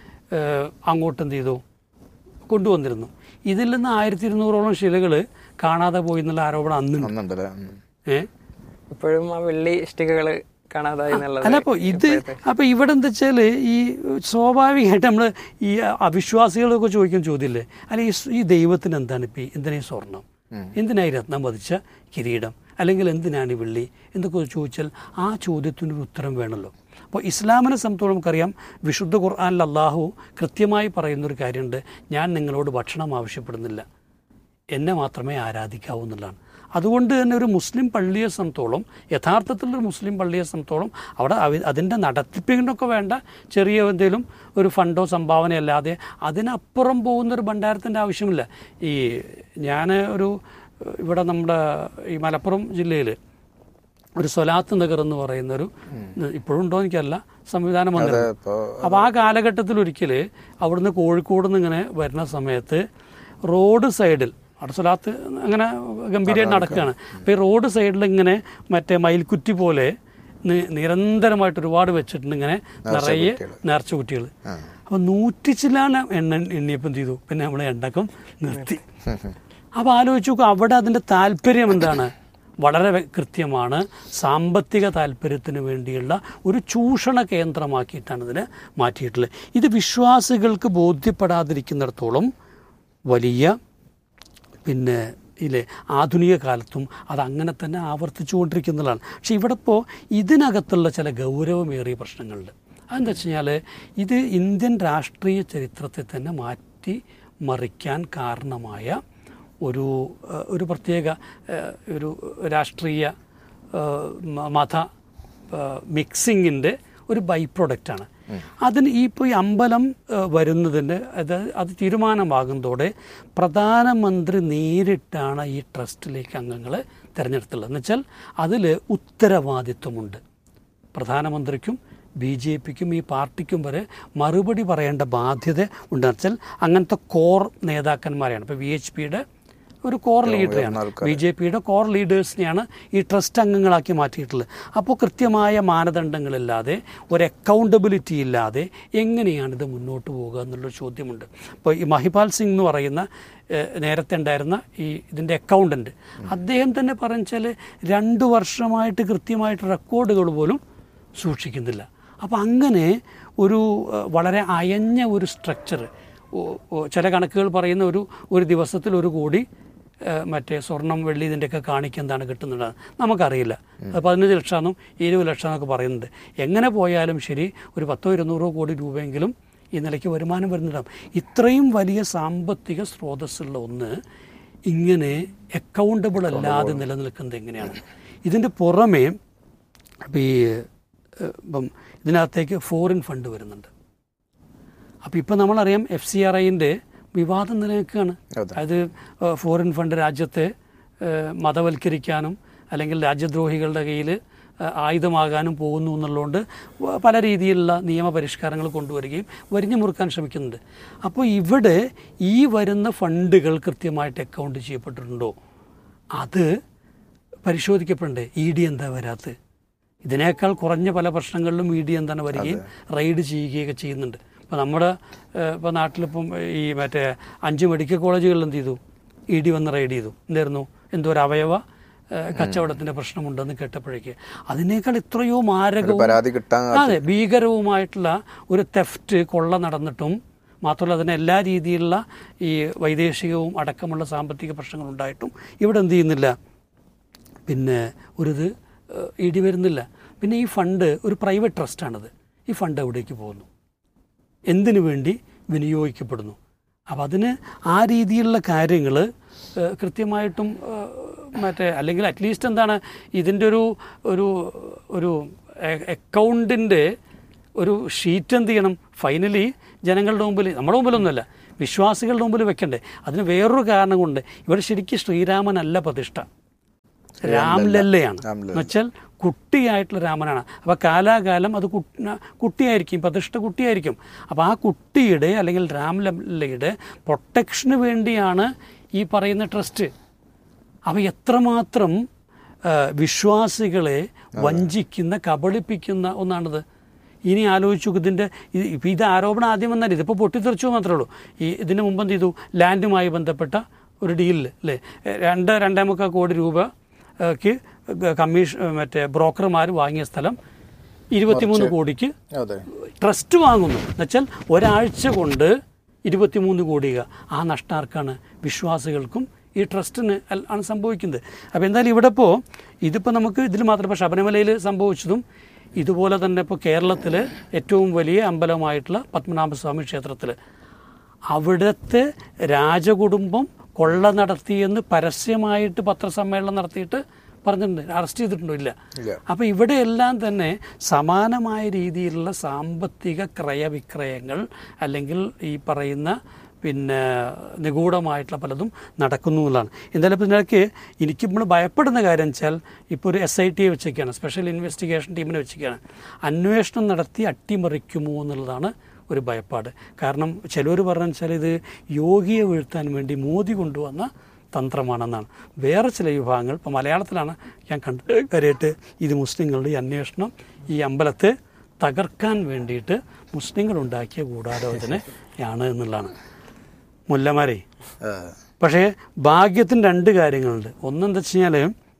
Speaker 1: അങ്ങോട്ട് എന്ത് ചെയ്തു കൊണ്ടുവന്നിരുന്നു ഇതിൽ നിന്ന് ആയിരത്തി ഇരുന്നൂറോളം ശിലകൾ കാണാതെ പോയി എന്നുള്ള ആരോപണം അന്നുണ്ട്
Speaker 2: അന്നുണ്ടല്ലേ ഉം.
Speaker 1: ഏ
Speaker 3: ഇപ്പോഴും ആ വെള്ളി ഇഷ്ടികകൾ കാണാതായി എന്നുള്ളത്
Speaker 1: അല്ല അപ്പോൾ ഇത് അപ്പോൾ ഇവിടെ എന്താ വെച്ചാൽ ഈ സ്വാഭാവികമായിട്ട് നമ്മൾ ഈ അവിശ്വാസികളൊക്കെ ചോദിക്കുന്ന ചോദ്യമില്ലേ അല്ല ഈ സ്- ഈ ദൈവത്തിന് എന്താണ് ഇപ്പം എന്തിനാ ഈ സ്വർണം എന്തിനായി രത്നം പതിച്ച കിരീടം അല്ലെങ്കിൽ എന്തിനാണ് ഈ വെള്ളി എന്തൊക്കെ ചോദിച്ചാൽ ആ ചോദ്യത്തിനൊരു ഉത്തരം വേണമല്ലോ അപ്പോൾ ഇസ്ലാമിനെ സംബന്ധിച്ചോളം നമുക്കറിയാം വിശുദ്ധ ഖുർആാനിൽ അള്ളാഹു കൃത്യമായി പറയുന്നൊരു കാര്യമുണ്ട് ഞാൻ നിങ്ങളോട് ഭക്ഷണം ആവശ്യപ്പെടുന്നില്ല എന്നെ മാത്രമേ ആരാധിക്കാവൂ എന്നുള്ളതാണ് അതുകൊണ്ട് തന്നെ ഒരു മുസ്ലിം പള്ളിയെ സംബന്ധിച്ചോളം യഥാർത്ഥത്തിലൊരു മുസ്ലിം പള്ളിയെ സംബന്ധിച്ചോളം അവിടെ അവ- അതിൻ്റെ നടത്തിപ്പിനൊക്കെ വേണ്ട ചെറിയ എന്തെങ്കിലും ഒരു ഫണ്ടോ സംഭാവന അല്ലാതെ അതിനപ്പുറം പോകുന്നൊരു ഭണ്ഡാരത്തിൻ്റെ ആവശ്യമില്ല ഈ ഞാൻ ഒരു ഇവിടെ നമ്മുടെ ഈ മലപ്പുറം ജില്ലയിൽ ഒരു സ്വലാത്ത് നഗർ എന്ന് പറയുന്നൊരു ഇപ്പോഴും ഉണ്ടോ എനിക്കല്ല സംവിധാനം വന്നിരുന്നു
Speaker 2: ഇപ്പോ
Speaker 1: അപ്പോൾ ആ കാലഘട്ടത്തിൽ ഒരിക്കൽ അവിടുന്ന് കോഴിക്കോട് നിന്ന് ഇങ്ങനെ വരുന്ന സമയത്ത് റോഡ് സൈഡിൽ അവിടെ സ്വലാത്ത് അങ്ങനെ ഗംഭീരമായിട്ട് നടക്കുകയാണ് അപ്പോൾ ഈ റോഡ് സൈഡിൽ ഇങ്ങനെ മറ്റേ മയിൽക്കുറ്റി പോലെ നി- നിരന്തരമായിട്ട് ഒരുപാട് വെച്ചിട്ടുണ്ട് ഇങ്ങനെ നിറയെ നേർച്ച കുട്ടികൾ അപ്പോൾ നൂറ്റി ചില്ലാണ് എണ്ണ എണ്ണിയപ്പം എന്ത് ചെയ്തു പിന്നെ നമ്മൾ എണ്ണക്കം നിർത്തി അപ്പോൾ ആലോചിച്ച് നോക്കുക അവിടെ അതിൻ്റെ താല്പര്യം എന്താണ് വളരെ വ്യ- കൃത്യമാണ് സാമ്പത്തിക താല്പര്യത്തിന് വേണ്ടിയുള്ള ഒരു ചൂഷണ കേന്ദ്രമാക്കിയിട്ടാണ് ഇതിനെ മാറ്റിയിട്ടുള്ളത് ഇത് വിശ്വാസികൾക്ക് ബോധ്യപ്പെടാതിരിക്കുന്നിടത്തോളം വലിയ പിന്നെ ഇല്ലേ ആധുനിക കാലത്തും അത് അങ്ങനെ തന്നെ ആവർത്തിച്ചുകൊണ്ടിരിക്കുന്നതാണ് പക്ഷേ ഇവിടെ ഇപ്പോൾ ഇതിനകത്തുള്ള ചില ഗൗരവമേറിയ പ്രശ്നങ്ങളുണ്ട് അതെന്താ വെച്ച് കഴിഞ്ഞാൽ ഇത് ഇന്ത്യൻ രാഷ്ട്രീയ ചരിത്രത്തെ തന്നെ മാറ്റി മറിക്കാൻ കാരണമായ ഒരു ഏഹ്, ഒരു പ്രത്യേക ഏഹ്, ഒരു രാഷ്ട്രീയ ഏഹ്, മ- മത മിക്സിങ്ങിൻ്റെ ഒരു ബൈ പ്രൊഡക്റ്റാണ് അതിന് ഈ ഇപ്പോൾ ഈ അമ്പലം ഏഹ്, വരുന്നതിൻ്റെ അത് അത് തീരുമാനമാകുന്നതോടെ പ്രധാനമന്ത്രി നേരിട്ടാണ് ഈ ട്രസ്റ്റിലേക്ക് അംഗങ്ങളെ തിരഞ്ഞെടുത്തുള്ളത് എന്ന് വെച്ചാൽ അതിൽ ഉത്തരവാദിത്വമുണ്ട് പ്രധാനമന്ത്രിക്കും ബി ജെ പിക്കും ഈ പാർട്ടിക്കും വരെ മറുപടി പറയേണ്ട ബാധ്യത ഉണ്ടെന്ന് വെച്ചാൽ അങ്ങനത്തെ കോർ നേതാക്കന്മാരെയാണ് ഇപ്പോൾ വി എച്ച് പിയുടെ ഒരു കോർ ലീഡറെയാണ് ബി ജെ പിയുടെ കോർ ലീഡേഴ്സിനെയാണ് ഈ ട്രസ്റ്റ് അംഗങ്ങളാക്കി മാറ്റിയിട്ടുള്ളത് അപ്പോൾ കൃത്യമായ മാനദണ്ഡങ്ങളില്ലാതെ ഒരു അക്കൗണ്ടബിലിറ്റി ഇല്ലാതെ എങ്ങനെയാണ് ഇത് മുന്നോട്ട് പോകുക എന്നുള്ളൊരു ചോദ്യമുണ്ട് ഇപ്പോൾ ഈ മഹിപാൽ സിംഗ് എന്ന് പറയുന്ന ഏഹ്, നേരത്തെ ഉണ്ടായിരുന്ന ഈ ഇതിൻ്റെ അക്കൗണ്ടൻറ്റ് അദ്ദേഹം തന്നെ പറഞ്ഞാൽ രണ്ട് വർഷമായിട്ട് കൃത്യമായിട്ട് റെക്കോർഡുകൾ പോലും സൂക്ഷിക്കുന്നില്ല അപ്പോൾ അങ്ങനെ ഒരു ഏഹ്, വളരെ അയഞ്ഞ ഒരു സ്ട്രക്ചർ ചില കണക്കുകൾ പറയുന്ന ഒരു ഒരു ദിവസത്തിൽ ഒരു കോടി ഏഹ്, മറ്റേ സ്വർണം വെള്ളി ഇതിൻ്റെയൊക്കെ കാണിക്കാൻ എന്താണ് കിട്ടുന്നത് നമുക്കറിയില്ല അത് പതിനഞ്ച് ലക്ഷമെന്നും ഇരുപത് ലക്ഷം എന്നൊക്കെ പറയുന്നുണ്ട് എങ്ങനെ പോയാലും ശരി ഒരു പത്തോ ഇരുന്നൂറോ കോടി രൂപയെങ്കിലും ഈ നിലയ്ക്ക് വരുമാനം വരുന്നുണ്ടാവും ഇത്രയും വലിയ സാമ്പത്തിക സ്രോതസ്സുള്ള ഒന്ന് ഇങ്ങനെ അക്കൗണ്ടബിൾ അല്ലാതെ നിലനിൽക്കുന്നത് എങ്ങനെയാണ് ഇതിൻ്റെ പുറമേ ഇപ്പം ഈ ഏഹ്, ഇപ്പം ഇതിനകത്തേക്ക് ഫോറിൻ ഫണ്ട് വരുന്നുണ്ട് അപ്പോൾ ഇപ്പം നമ്മളറിയാം എഫ് സി ആർ ഐൻ്റെ വിവാദം നിലനിൽക്കുകയാണ്
Speaker 2: അതെ.
Speaker 1: അതായത് ഏഹ്, ഫോറിൻ ഫണ്ട് രാജ്യത്തെ ഏഹ്, മതവൽക്കരിക്കാനും അല്ലെങ്കിൽ രാജ്യദ്രോഹികളുടെ കയ്യിൽ ഏഹ്, ആയുധമാകാനും പോകുന്നു എന്നുള്ളതുകൊണ്ട് വ- പല രീതിയിലുള്ള നിയമപരിഷ്കാരങ്ങൾ കൊണ്ടുവരികയും വരിഞ്ഞു മുറുക്കാൻ ശ്രമിക്കുന്നുണ്ട് അപ്പോൾ ഇവിടെ ഈ വരുന്ന ഫണ്ടുകൾ കൃത്യമായിട്ട് അക്കൗണ്ട് ചെയ്യപ്പെട്ടിട്ടുണ്ടോ അത് പരിശോധിക്കപ്പെടണ്ടേ ഇ ഡി എന്താ വരാത്തത് ഇതിനേക്കാൾ കുറഞ്ഞ പല പ്രശ്നങ്ങളിലും ഇ ഡി എന്താണ് വരികയും റെയ്ഡ് ചെയ്യുകയൊക്കെ ചെയ്യുന്നുണ്ട് ഇപ്പോൾ നമ്മുടെ ഏഹ്, ഇപ്പോൾ നാട്ടിലിപ്പം ഈ മറ്റേ അഞ്ച് മെഡിക്കൽ കോളേജുകളിൽ എന്ത് ചെയ്തു ഇ ഡി വന്ന് റെയ്ഡ് ചെയ്തു എന്തായിരുന്നു എന്തോ ഒരു അവയവ ഏഹ്, കച്ചവടത്തിൻ്റെ പ്രശ്നമുണ്ടെന്ന് കേട്ടപ്പോഴേക്ക് അതിനേക്കാൾ എത്രയോ മാരകവും
Speaker 2: പരാതി കിട്ടാൻ
Speaker 1: അതെ ഭീകരവുമായിട്ടുള്ള ഒരു തെഫ്റ്റ് കൊള്ള നടന്നിട്ടും മാത്രമല്ല അതിന് എല്ലാ രീതിയിലുള്ള ഈ വൈദേശികവും അടക്കമുള്ള സാമ്പത്തിക പ്രശ്നങ്ങൾ ഉണ്ടായിട്ടും ഇവിടെ എന്ത് ചെയ്യുന്നില്ല പിന്നെ ഒരിത് ഇടി വരുന്നില്ല പിന്നെ ഈ ഫണ്ട് ഒരു പ്രൈവറ്റ് ട്രസ്റ്റാണിത് ഈ ഫണ്ട് എവിടേക്ക് പോകുന്നു എന്തിനു വേണ്ടി വിനിയോഗിക്കപ്പെടുന്നു അപ്പം അതിന് ആ രീതിയിലുള്ള കാര്യങ്ങൾ കൃത്യമായിട്ടും ഏഹ്, മറ്റേ അല്ലെങ്കിൽ അറ്റ്ലീസ്റ്റ് എന്താണ് ഇതിൻ്റെ ഒരു ഒരു ഒരു അക്കൗണ്ടിൻ്റെ ഒരു ഷീറ്റ് എന്ത് ചെയ്യണം ഫൈനലി ജനങ്ങളുടെ മുമ്പിൽ നമ്മുടെ മുമ്പിലൊന്നുമല്ല വിശ്വാസികളുടെ മുമ്പിൽ വെക്കണ്ടേ അതിന് വേറൊരു കാരണം കൊണ്ട് ഇവിടെ ശരിക്കും ശ്രീരാമനല്ല പ്രതിഷ്ഠ രാംലല്ലയാണ്
Speaker 2: രാംലല്ല.
Speaker 1: എന്നുവെച്ചാൽ കുട്ടിയായിട്ടുള്ള രാമനാണ് അപ്പോൾ കാലാകാലം അത് കുട്ടി- കുട്ടിയായിരിക്കും പ്രതിഷ്ഠ കുട്ടിയായിരിക്കും അപ്പോൾ ആ കുട്ടിയുടെ അല്ലെങ്കിൽ രാംലല്ലയുടെ പ്രൊട്ടക്ഷന് വേണ്ടിയാണ് ഈ പറയുന്ന ട്രസ്റ്റ് അപ്പോൾ എത്രമാത്രം ആ, വിശ്വാസികളെ വഞ്ചിക്കുന്ന കബളിപ്പിക്കുന്ന ഒന്നാണിത് ഇനി ആലോചിച്ചു നോക്ക് ഇതിൻ്റെ ഇത് ഇപ്പം ഇത് ആരോപണം ആദ്യം വന്നാൽ ഇതിപ്പോൾ പൊട്ടിത്തെറിച്ചു മാത്രമേ ഉള്ളൂ ഈ ഇതിന് മുമ്പ് എന്ത് ചെയ്തു ലാൻഡുമായി ബന്ധപ്പെട്ട ഒരു ഡീലിൽ അല്ലേ രണ്ട് രണ്ടേ മുക്കാൽ കോടി രൂപ ക്ക് കമ്മീഷൻ മറ്റേ ബ്രോക്കർമാർ വാങ്ങിയ സ്ഥലം ഇരുപത്തിമൂന്ന് കോടിക്ക്
Speaker 2: അതെ
Speaker 1: ട്രസ്റ്റ് വാങ്ങുന്നു എന്നുവെച്ചാൽ ഒരാഴ്ച കൊണ്ട് ഇരുപത്തിമൂന്ന് കോടിക ആ നഷ്ടാർക്കാണ് വിശ്വാസികൾക്കും ഈ ട്രസ്റ്റിന് അൽ- ആണ് സംഭവിക്കുന്നത് അപ്പോൾ എന്തായാലും ഇവിടെ ഇപ്പോൾ ഇതിപ്പോൾ നമുക്ക് ഇതിൽ മാത്രം ഇപ്പോൾ ശബരിമലയിൽ സംഭവിച്ചതും ഇതുപോലെ തന്നെ ഇപ്പോൾ കേരളത്തിൽ ഏറ്റവും വലിയ അമ്പലമായിട്ടുള്ള പത്മനാഭസ്വാമി ക്ഷേത്രത്തിൽ അവിടുത്തെ രാജകുടുംബം കൊള്ള നടത്തിയെന്ന് പരസ്യമായിട്ട് പത്രസമ്മേളനം നടത്തിയിട്ട് പറഞ്ഞിട്ടുണ്ട് അറസ്റ്റ് ചെയ്തിട്ടുണ്ടോ ഇല്ല
Speaker 2: ഇല്ല
Speaker 1: അപ്പോൾ ഇവിടെയെല്ലാം തന്നെ സമാനമായ രീതിയിലുള്ള സാമ്പത്തിക ക്രയവിക്രയങ്ങൾ അല്ലെങ്കിൽ ഈ പറയുന്ന പിന്നെ നിഗൂഢമായിട്ടുള്ള പലതും നടക്കുന്നു എന്നുള്ളതാണ് എന്തായാലും ഇപ്പോൾ ഇതിനൊക്കെ എനിക്ക് നമ്മൾ ഭയപ്പെടുന്ന കാര്യം വെച്ചാൽ ഇപ്പോൾ ഒരു എസ് ഐ ടിയെ വെച്ചൊക്കെയാണ് സ്പെഷ്യൽ ഇൻവെസ്റ്റിഗേഷൻ ടീമിനെ വെച്ചൊക്കെയാണ് അന്വേഷണം നടത്തി അട്ടിമറിക്കുമോ എന്നുള്ളതാണ് ഒരു ഭയപ്പാട് കാരണം ചിലർ പറഞ്ഞു വെച്ചാൽ ഇത് യോഗിയെ വീഴ്ത്താൻ വേണ്ടി മോദി കൊണ്ടുവന്ന തന്ത്രമാണെന്നാണ് വേറെ ചില വിഭാഗങ്ങൾ ഇപ്പോൾ മലയാളത്തിലാണ് ഞാൻ കണ്ട് കാര്യമായിട്ട് ഇത് മുസ്ലിങ്ങളുടെ ഈ അന്വേഷണം ഈ അമ്പലത്തെ തകർക്കാൻ വേണ്ടിയിട്ട് മുസ്ലിങ്ങൾ ഉണ്ടാക്കിയ ഗൂഢാലോചനയാണ് എന്നുള്ളതാണ് മുല്ലമാരെ
Speaker 2: ആ,
Speaker 1: പക്ഷേ ഭാഗ്യത്തിന് രണ്ട് കാര്യങ്ങളുണ്ട് ഒന്നെന്താ വെച്ച് കഴിഞ്ഞാൽ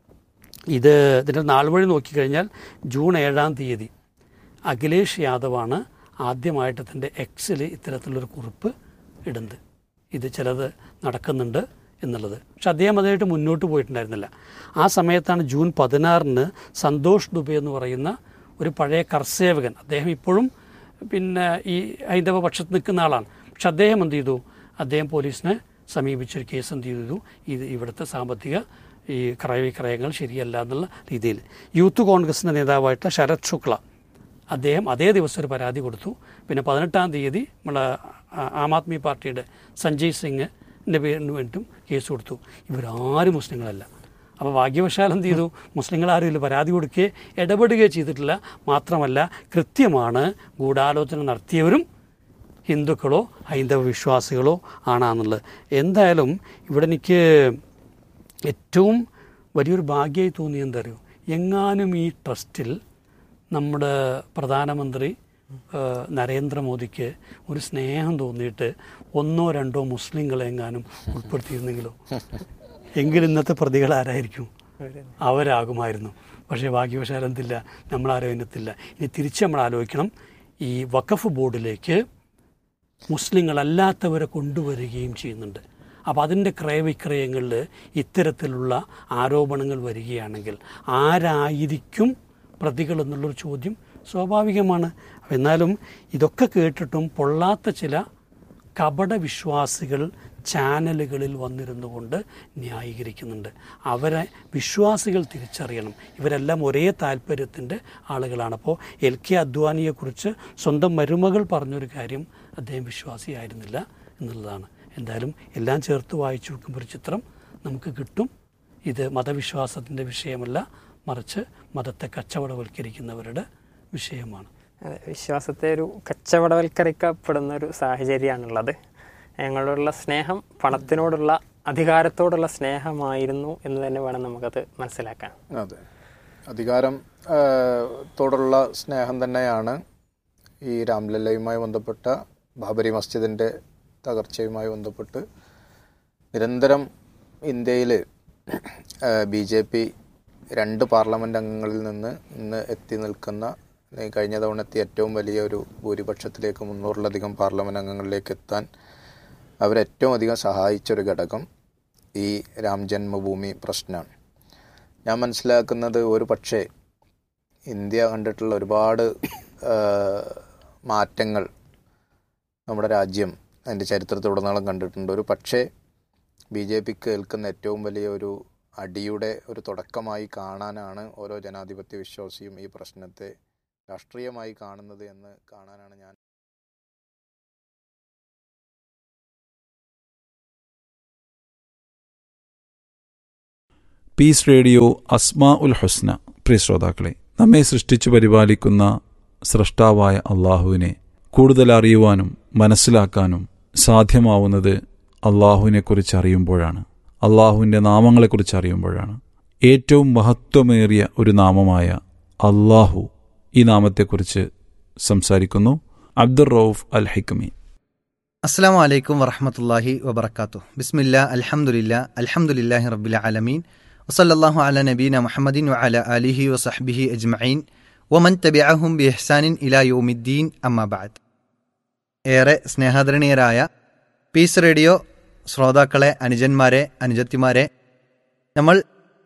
Speaker 1: ഇത് ഇതിൻ്റെ നാൾ വഴി നോക്കിക്കഴിഞ്ഞാൽ ജൂൺ ഏഴാം തീയതി അഖിലേഷ് യാദവാണ് ആദ്യമായിട്ട് തൻ്റെ എക്സിൽ ഇത്തരത്തിലുള്ളൊരു കുറിപ്പ് ഇടുന്നത് ഇത് ചിലത് നടക്കുന്നുണ്ട് എന്നുള്ളത് പക്ഷെ അദ്ദേഹം അതുമായിട്ട് മുന്നോട്ട് പോയിട്ടുണ്ടായിരുന്നില്ല ആ സമയത്താണ് ജൂൻ പതിനാറിന് സന്തോഷ് ദുബെ എന്ന് പറയുന്ന ഒരു പഴയ കർസേവകൻ അദ്ദേഹം ഇപ്പോഴും പിന്നെ ഈ ഹൈന്ദവ പക്ഷത്ത് നിൽക്കുന്ന ആളാണ് പക്ഷെ അദ്ദേഹം എന്ത് ചെയ്തു അദ്ദേഹം പോലീസിനെ സമീപിച്ചൊരു കേസ് എന്ത് ചെയ്തു ഇത് ഇവിടുത്തെ സാമ്പത്തിക ഈ ക്രയവിക്രയങ്ങൾ ശരിയല്ല എന്നുള്ള രീതിയിൽ യൂത്ത് കോൺഗ്രസിൻ്റെ നേതാവായിട്ടുള്ള ശരത് ശുക്ല അദ്ദേഹം അതേ ദിവസം ഒരു പരാതി കൊടുത്തു പിന്നെ പതിനെട്ടാം തീയതി നമ്മളെ ആ- ആം ആദ്മി പാർട്ടിയുടെ സഞ്ജയ് സിംഗിൻ്റെ പേരിന് വേണ്ടിയിട്ടും കേസ് കൊടുത്തു ഇവരാരും മുസ്ലിങ്ങളല്ല അപ്പോൾ ഭാഗ്യവശാൽ എന്ത് ചെയ്തു മുസ്ലിങ്ങൾ ആരും ഇതിൽ പരാതി കൊടുക്കുകയോ ഇടപെടുകയോ ചെയ്തിട്ടില്ല മാത്രമല്ല കൃത്യമാണ് ഗൂഢാലോചന നടത്തിയവരും ഹിന്ദുക്കളോ ഹൈന്ദവ വിശ്വാസികളോ ആണെന്നുള്ളത് എന്തായാലും ഇവിടെ എനിക്ക് ഏറ്റവും വലിയൊരു ഭാഗ്യമായി തോന്നിയത് എന്താ അറിയോ എങ്ങാനും ഈ ട്രസ്റ്റിൽ നമ്മുടെ പ്രധാനമന്ത്രി ആ, നരേന്ദ്രമോദിക്ക് ഒരു സ്നേഹം തോന്നിയിട്ട് ഒന്നോ രണ്ടോ മുസ്ലിങ്ങളെ എങ്ങാനും ഉൾപ്പെടുത്തിയിരുന്നെങ്കിലോ എങ്കിൽ ഇന്നത്തെ പ്രതികൾ ആരായിരിക്കും അവരാകുമായിരുന്നു പക്ഷേ ഭാഗ്യവശാൽ എന്തില്ല നമ്മളാരും അതിനകത്തില്ല ഇനി തിരിച്ച് നമ്മൾ ആലോചിക്കണം ഈ വഖഫ് ബോർഡിലേക്ക് മുസ്ലിങ്ങളല്ലാത്തവരെ കൊണ്ടുവരികയും ചെയ്യുന്നുണ്ട് അപ്പോൾ അതിൻ്റെ ക്രയവിക്രയങ്ങളിൽ ഇത്തരത്തിലുള്ള ആരോപണങ്ങൾ വരികയാണെങ്കിൽ ആരായിരിക്കും പ്രതികൾ എന്നുള്ളൊരു ചോദ്യം സ്വാഭാവികമാണ് അപ്പോൾ എന്നാലും ഇതൊക്കെ കേട്ടിട്ടും പൊള്ളാത്ത ചില കപട വിശ്വാസികൾ ചാനലുകളിൽ വന്നിരുന്നു കൊണ്ട് ന്യായീകരിക്കുന്നുണ്ട് അവരെ വിശ്വാസികൾ തിരിച്ചറിയണം ഇവരെല്ലാം ഒരേ താല്പര്യത്തിൻ്റെ ആളുകളാണ് അപ്പോൾ എൽ കെ അദ്വാനിയെക്കുറിച്ച് സ്വന്തം മരുമകൾ പറഞ്ഞൊരു കാര്യം അദ്ദേഹം വിശ്വാസിയായിരുന്നില്ല എന്നുള്ളതാണ് എന്തായാലും എല്ലാം ചേർത്ത് വായിച്ചു നോക്കുമ്പോൾ ഒരു ചിത്രം നമുക്ക് കിട്ടും ഇത് മതവിശ്വാസത്തിൻ്റെ വിഷയമല്ല മറിച്ച് മതത്തെ കച്ചവടവൽക്കരിക്കുന്നവരുടെ വിഷയമാണ്
Speaker 3: അതെ വിശ്വാസത്തെ ഒരു കച്ചവടവൽക്കരിക്കപ്പെടുന്ന ഒരു സാഹചര്യമാണുള്ളത് ഞങ്ങളോടുള്ള സ്നേഹം പണത്തിനോടുള്ള അധികാരത്തോടുള്ള സ്നേഹമായിരുന്നു എന്ന് തന്നെ വേണം നമുക്കത് മനസ്സിലാക്കാൻ
Speaker 2: അതെ അധികാരം ആ, ത്തോടുള്ള സ്നേഹം തന്നെയാണ് ഈ രാംലല്ലയുമായി ബന്ധപ്പെട്ട ബാബരി മസ്ജിദിൻ്റെ തകർച്ചയുമായി ബന്ധപ്പെട്ട് നിരന്തരം ഇന്ത്യയിൽ ബി ജെ പി രണ്ട് പാർലമെൻറ്റ് അംഗങ്ങളിൽ നിന്ന് ഇന്ന് എത്തി നിൽക്കുന്ന ഈ കഴിഞ്ഞ തവണ എത്തിയ ഏറ്റവും വലിയ ഒരു ഭൂരിപക്ഷത്തിലേക്ക് മുന്നൂറിലധികം പാർലമെൻറ്റ് അംഗങ്ങളിലേക്ക് എത്താൻ അവരേറ്റവും അധികം സഹായിച്ച ഒരു ഘടകം ഈ രാം ജന്മഭൂമി പ്രശ്നമാണ് ഞാൻ മനസ്സിലാക്കുന്നത് ഒരു പക്ഷേ ഇന്ത്യ കണ്ടിട്ടുള്ള ഒരുപാട് ആ, മാറ്റങ്ങൾ നമ്മുടെ രാജ്യം അതിൻ്റെ ചരിത്രത്തിലുടനീളം കണ്ടിട്ടുണ്ട് ഒരു പക്ഷേ ബി ജെ പിക്ക് ഏൽക്കുന്ന ഏറ്റവും വലിയ ഒരു അടിയുടെ ഒരു തുടക്കമായി കാണാനാണ് ഓരോ ജനാധിപത്യ വിശ്വാസിയും ഈ പ്രശ്നത്തെ രാഷ്ട്രീയമായി കാണുന്നത് എന്ന് കാണാനാണ് ഞാൻ
Speaker 4: പീസ് റേഡിയോ അസ്മാ ഉൽ ഹുസ്ന പ്രിയ ശ്രോതാക്കളെ നമ്മെ സൃഷ്ടിച്ചു പരിപാലിക്കുന്ന സ്രഷ്ടാവായ അള്ളാഹുവിനെ കൂടുതൽ അറിയുവാനും മനസ്സിലാക്കാനും സാധ്യമാവുന്നത് അള്ളാഹുവിനെക്കുറിച്ച് അറിയുമ്പോഴാണ് അള്ളാഹുവിൻ്റെ നാമങ്ങളെക്കുറിച്ച് അറിയുമ്പോഴാണ് ഏറ്റവും മഹത്വമേറിയ ഒരു നാമമായ അള്ളാഹു ഈ നാമത്തെക്കുറിച്ച് സംസാരിക്കുന്നു അബ്ദുർ റൌഫ് അൽ ഹിക്മി
Speaker 5: അസ്സാം വലൈക്കും വറഹമത്തല്ലാഹി വബർക്കാത്തു ബിസ്മില്ല അൽഹംദുലില്ല അൽഹംദുലില്ലാഹി റബ്ബിൽ ആലമീൻ വസല്ലല്ലാഹു അല നബീന മുഹമ്മദിൻ വഅല അലിഹി വസഹ്ബിഹി അജ്മഈൻ വമൻ തബിഅഹും ബി ഇഹ്സാനിൻ ഇലാ യൗമിദ്ദീൻ അമ്മാ ബഅദ് ഏറെ സ്നേഹാദരണീയരായ പീസ് റേഡിയോ ശ്രോതാക്കളെ അനുജന്മാരെ അനുജത്തിമാരെ നമ്മൾ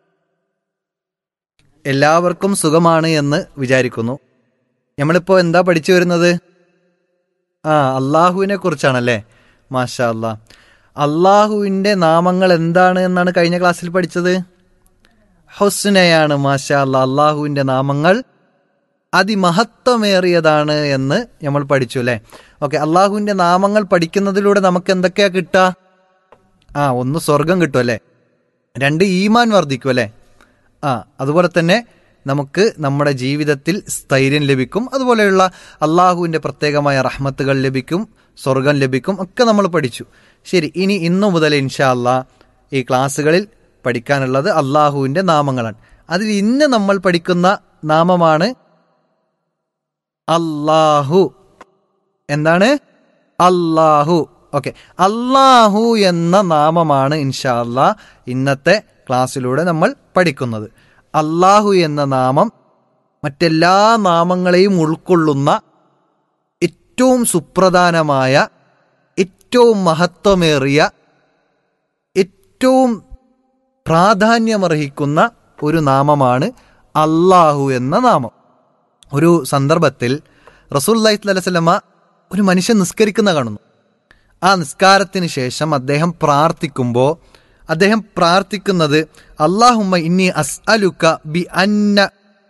Speaker 5: എല്ലാവർക്കും സുഖമാണ് എന്ന് വിചാരിക്കുന്നു നമ്മളിപ്പോൾ എന്താ പഠിച്ചു വരുന്നത് ആ അള്ളാഹുവിനെ കുറിച്ചാണല്ലേ മാഷാ അല്ലാ അള്ളാഹുവിൻ്റെ നാമങ്ങൾ എന്താണ് എന്നാണ് കഴിഞ്ഞ ക്ലാസ്സിൽ പഠിച്ചത് ഹുസ്നയാണ് മാഷാ അല്ലാ അള്ളാഹുവിൻ്റെ നാമങ്ങൾ അതിമഹത്വമേറിയതാണ് എന്ന് നമ്മൾ പഠിച്ചു അല്ലേ ഓക്കെ അള്ളാഹുവിൻ്റെ നാമങ്ങൾ പഠിക്കുന്നതിലൂടെ നമുക്ക് എന്തൊക്കെയാ കിട്ടുക ആ ഒന്ന് സ്വർഗം കിട്ടും അല്ലേ രണ്ട് ഈമാൻ വർദ്ധിക്കും അല്ലേ ആ അതുപോലെ തന്നെ നമുക്ക് നമ്മുടെ ജീവിതത്തിൽ സ്ഥൈര്യം ലഭിക്കും അതുപോലെയുള്ള അള്ളാഹുവിൻ്റെ പ്രത്യേകമായ റഹ്മത്തുകൾ ലഭിക്കും സ്വർഗം ലഭിക്കും ഒക്കെ നമ്മൾ പഠിച്ചു ശരി ഇനി ഇന്നു മുതൽ ഇൻഷാ അല്ലാ ഈ ക്ലാസ്സുകളിൽ പഠിക്കാനുള്ളത് അള്ളാഹുവിൻ്റെ നാമങ്ങളാണ് അതിൽ ഇന്ന് നമ്മൾ പഠിക്കുന്ന നാമമാണ് അള്ളാഹു എന്താണ് അള്ളാഹു ഓക്കെ അള്ളാഹു എന്ന നാമമാണ് ഇൻഷാ അല്ലാ ഇന്നത്തെ ക്ലാസ്സിലൂടെ നമ്മൾ പഠിക്കുന്നത് അള്ളാഹു എന്ന നാമം മറ്റെല്ലാ നാമങ്ങളെയും ഉൾക്കൊള്ളുന്ന ഏറ്റവും സുപ്രധാനമായ ഏറ്റവും മഹത്വമേറിയ ഏറ്റവും പ്രാധാന്യമർഹിക്കുന്ന ഒരു നാമമാണ് അള്ളാഹു എന്ന നാമം ഒരു സന്ദർഭത്തിൽ റസൂല്ലി സ്വലമ ഒരു മനുഷ്യൻ നിസ്കരിക്കുന്ന കാണുന്നു ആ നിസ്കാരത്തിന് ശേഷം അദ്ദേഹം പ്രാർത്ഥിക്കുമ്പോൾ അദ്ദേഹം പ്രാർത്ഥിക്കുന്നത് അള്ളാഹുമ്മ ഇന്നി അസ്അലുക ബി അന്ന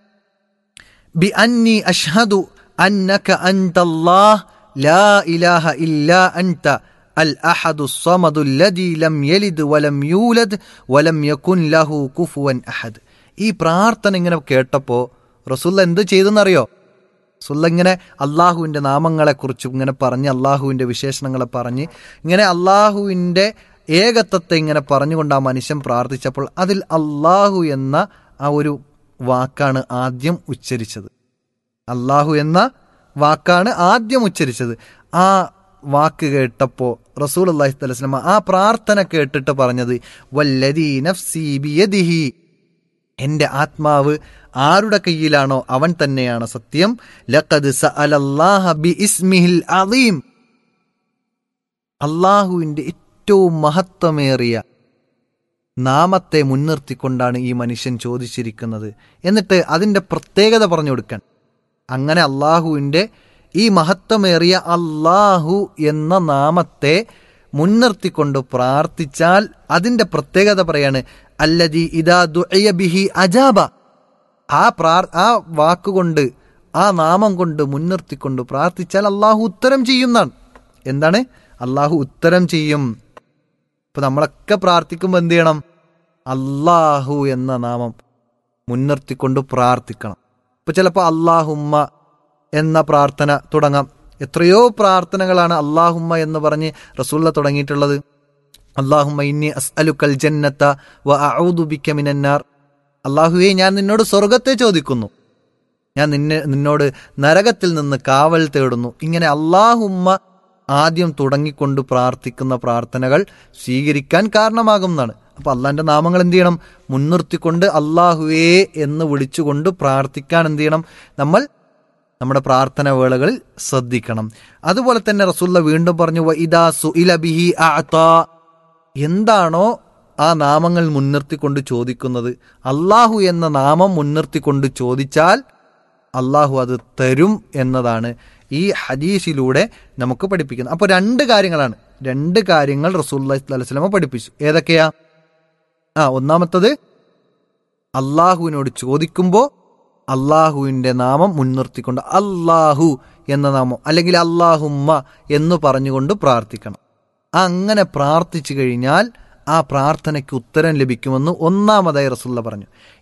Speaker 5: ബി അന്നി അഷ്ഹദു അന്നക അൻതല്ലാഹ് ലാ ഇലാഹ ഇല്ലാ അൻത അൽ അഹദു സ്വമദു ലദി ലം യലിദ് വലം യൂലദ് വലം യകുൻ ലഹു കുഫുവൻ അഹദ് ഈ പ്രാർത്ഥന ഇങ്ങനെ കേട്ടപ്പോൾ റസൂല്ല എന്ത് ചെയ്തെന്നറിയോ റസൂല്ല ഇങ്ങനെ അള്ളാഹുവിൻ്റെ നാമങ്ങളെക്കുറിച്ചും ഇങ്ങനെ പറഞ്ഞ് അള്ളാഹുവിൻ്റെ വിശേഷണങ്ങളെ പറഞ്ഞ് ഇങ്ങനെ അള്ളാഹുവിൻ്റെ ഏകത്വത്തെ ഇങ്ങനെ പറഞ്ഞുകൊണ്ട് ആ മനുഷ്യൻ പ്രാർത്ഥിച്ചപ്പോൾ അതിൽ അള്ളാഹു എന്ന ആ ഒരു വാക്കാണ് ആദ്യം ഉച്ചരിച്ചത് അള്ളാഹു എന്ന വാക്കാണ് ആദ്യം ഉച്ചരിച്ചത് ആ വാക്ക് കേട്ടപ്പോൾ റസൂൽ അള്ളാഹി സ്വലമ ആ പ്രാർത്ഥന കേട്ടിട്ട് പറഞ്ഞത് വല്ലദീ നഫ്സി ബിയദിഹി എൻ്റെ ആത്മാവ് ആരുടെ കയ്യിലാണോ അവൻ തന്നെയാണ് സത്യം ലഖദ് സഅലല്ലാഹ ബി ഇസ്മിഹിൽ അദീം അള്ളാഹുവിൻ്റെ ഏറ്റവും മഹത്വമേറിയ നാമത്തെ മുൻനിർത്തിക്കൊണ്ടാണ് ഈ മനുഷ്യൻ ചോദിച്ചിരിക്കുന്നത് എന്നിട്ട് അതിൻ്റെ പ്രത്യേകത പറഞ്ഞു കൊടുക്കാൻ അങ്ങനെ അള്ളാഹുവിൻ്റെ ഈ മഹത്വമേറിയ അള്ളാഹു എന്ന നാമത്തെ മുൻനിർത്തിക്കൊണ്ട് പ്രാർത്ഥിച്ചാൽ അതിൻ്റെ പ്രത്യേകത പറയാണ് അല്ലതി ഇതാ ദുഅയ ബിഹി അജാബ ആ പ്രാർ ആ വാക്കുകൊണ്ട് ആ നാമം കൊണ്ട് മുൻനിർത്തിക്കൊണ്ട് പ്രാർത്ഥിച്ചാൽ അള്ളാഹു ഉത്തരം ചെയ്യുന്നതാണ് എന്താണ് അള്ളാഹു ഉത്തരം ചെയ്യും ഇപ്പൊ നമ്മളൊക്കെ പ്രാർത്ഥിക്കുമ്പോൾ എന്ത് ചെയ്യണം അള്ളാഹു എന്ന നാമം മുൻനിർത്തിക്കൊണ്ട് പ്രാർത്ഥിക്കണം ഇപ്പൊ ചിലപ്പോൾ അള്ളാഹുമ്മ എന്ന പ്രാർത്ഥന തുടങ്ങാം എത്രയോ പ്രാർത്ഥനകളാണ് അള്ളാഹുമ്മ എന്ന് പറഞ്ഞ് റസൂല്ല തുടങ്ങിയിട്ടുള്ളത് അള്ളാഹുമ്മ ഇന്നി അസ്അലുക്കൽ ജന്നത്ത വ അഊദു ബിക മിനന്നാർ അള്ളാഹുവെ ഞാൻ നിന്നോട് സ്വർഗത്തെ ചോദിക്കുന്നു ഞാൻ നിന്നെ നിന്നോട് നരകത്തിൽ നിന്ന് കാവൽ തേടുന്നു ഇങ്ങനെ അള്ളാഹുമ്മ ആദ്യം തുടങ്ങിക്കൊണ്ട് പ്രാർത്ഥിക്കുന്ന പ്രാർത്ഥനകൾ സ്വീകരിക്കാൻ കാരണമാകുന്നതാണ് അപ്പൊ അള്ളാന്റെ നാമങ്ങൾ എന്ത് ചെയ്യണം മുൻനിർത്തിക്കൊണ്ട് അള്ളാഹുവേ എന്ന് വിളിച്ചുകൊണ്ട് പ്രാർത്ഥിക്കാൻ എന്ത് ചെയ്യണം നമ്മൾ നമ്മുടെ പ്രാർത്ഥന വേളകളിൽ ശ്രദ്ധിക്കണം അതുപോലെ തന്നെ റസൂല്ല വീണ്ടും പറഞ്ഞു "വ ഇദാ സുഇല ബിഹി അഅതാ." എന്താണോ ആ നാമങ്ങൾ മുൻനിർത്തിക്കൊണ്ട് ചോദിക്കുന്നത് അള്ളാഹു എന്ന നാമം മുൻനിർത്തിക്കൊണ്ട് ചോദിച്ചാൽ അള്ളാഹു അത് തരും എന്നതാണ് ഈ ഹദീസിലൂടെ നമുക്ക് പഠിപ്പിക്കുന്നത് അപ്പോൾ രണ്ട് കാര്യങ്ങളാണ് രണ്ട് കാര്യങ്ങൾ റസൂല്ലി സ്വലമ പഠിപ്പിച്ചു ഏതൊക്കെയാ ആ ഒന്നാമത്തത് അള്ളാഹുവിനോട് ചോദിക്കുമ്പോൾ അള്ളാഹുവിൻ്റെ നാമം മുൻനിർത്തിക്കൊണ്ട് അള്ളാഹു എന്ന നാമം അല്ലെങ്കിൽ അള്ളാഹുമ്മ എന്ന് പറഞ്ഞുകൊണ്ട് പ്രാർത്ഥിക്കണം അങ്ങനെ പ്രാർത്ഥിച്ചു കഴിഞ്ഞാൽ ആ പ്രാർത്ഥനയ്ക്ക് ഉത്തരം ലഭിക്കുമെന്ന് ഒന്നാമതായി റസുല്ല പറഞ്ഞു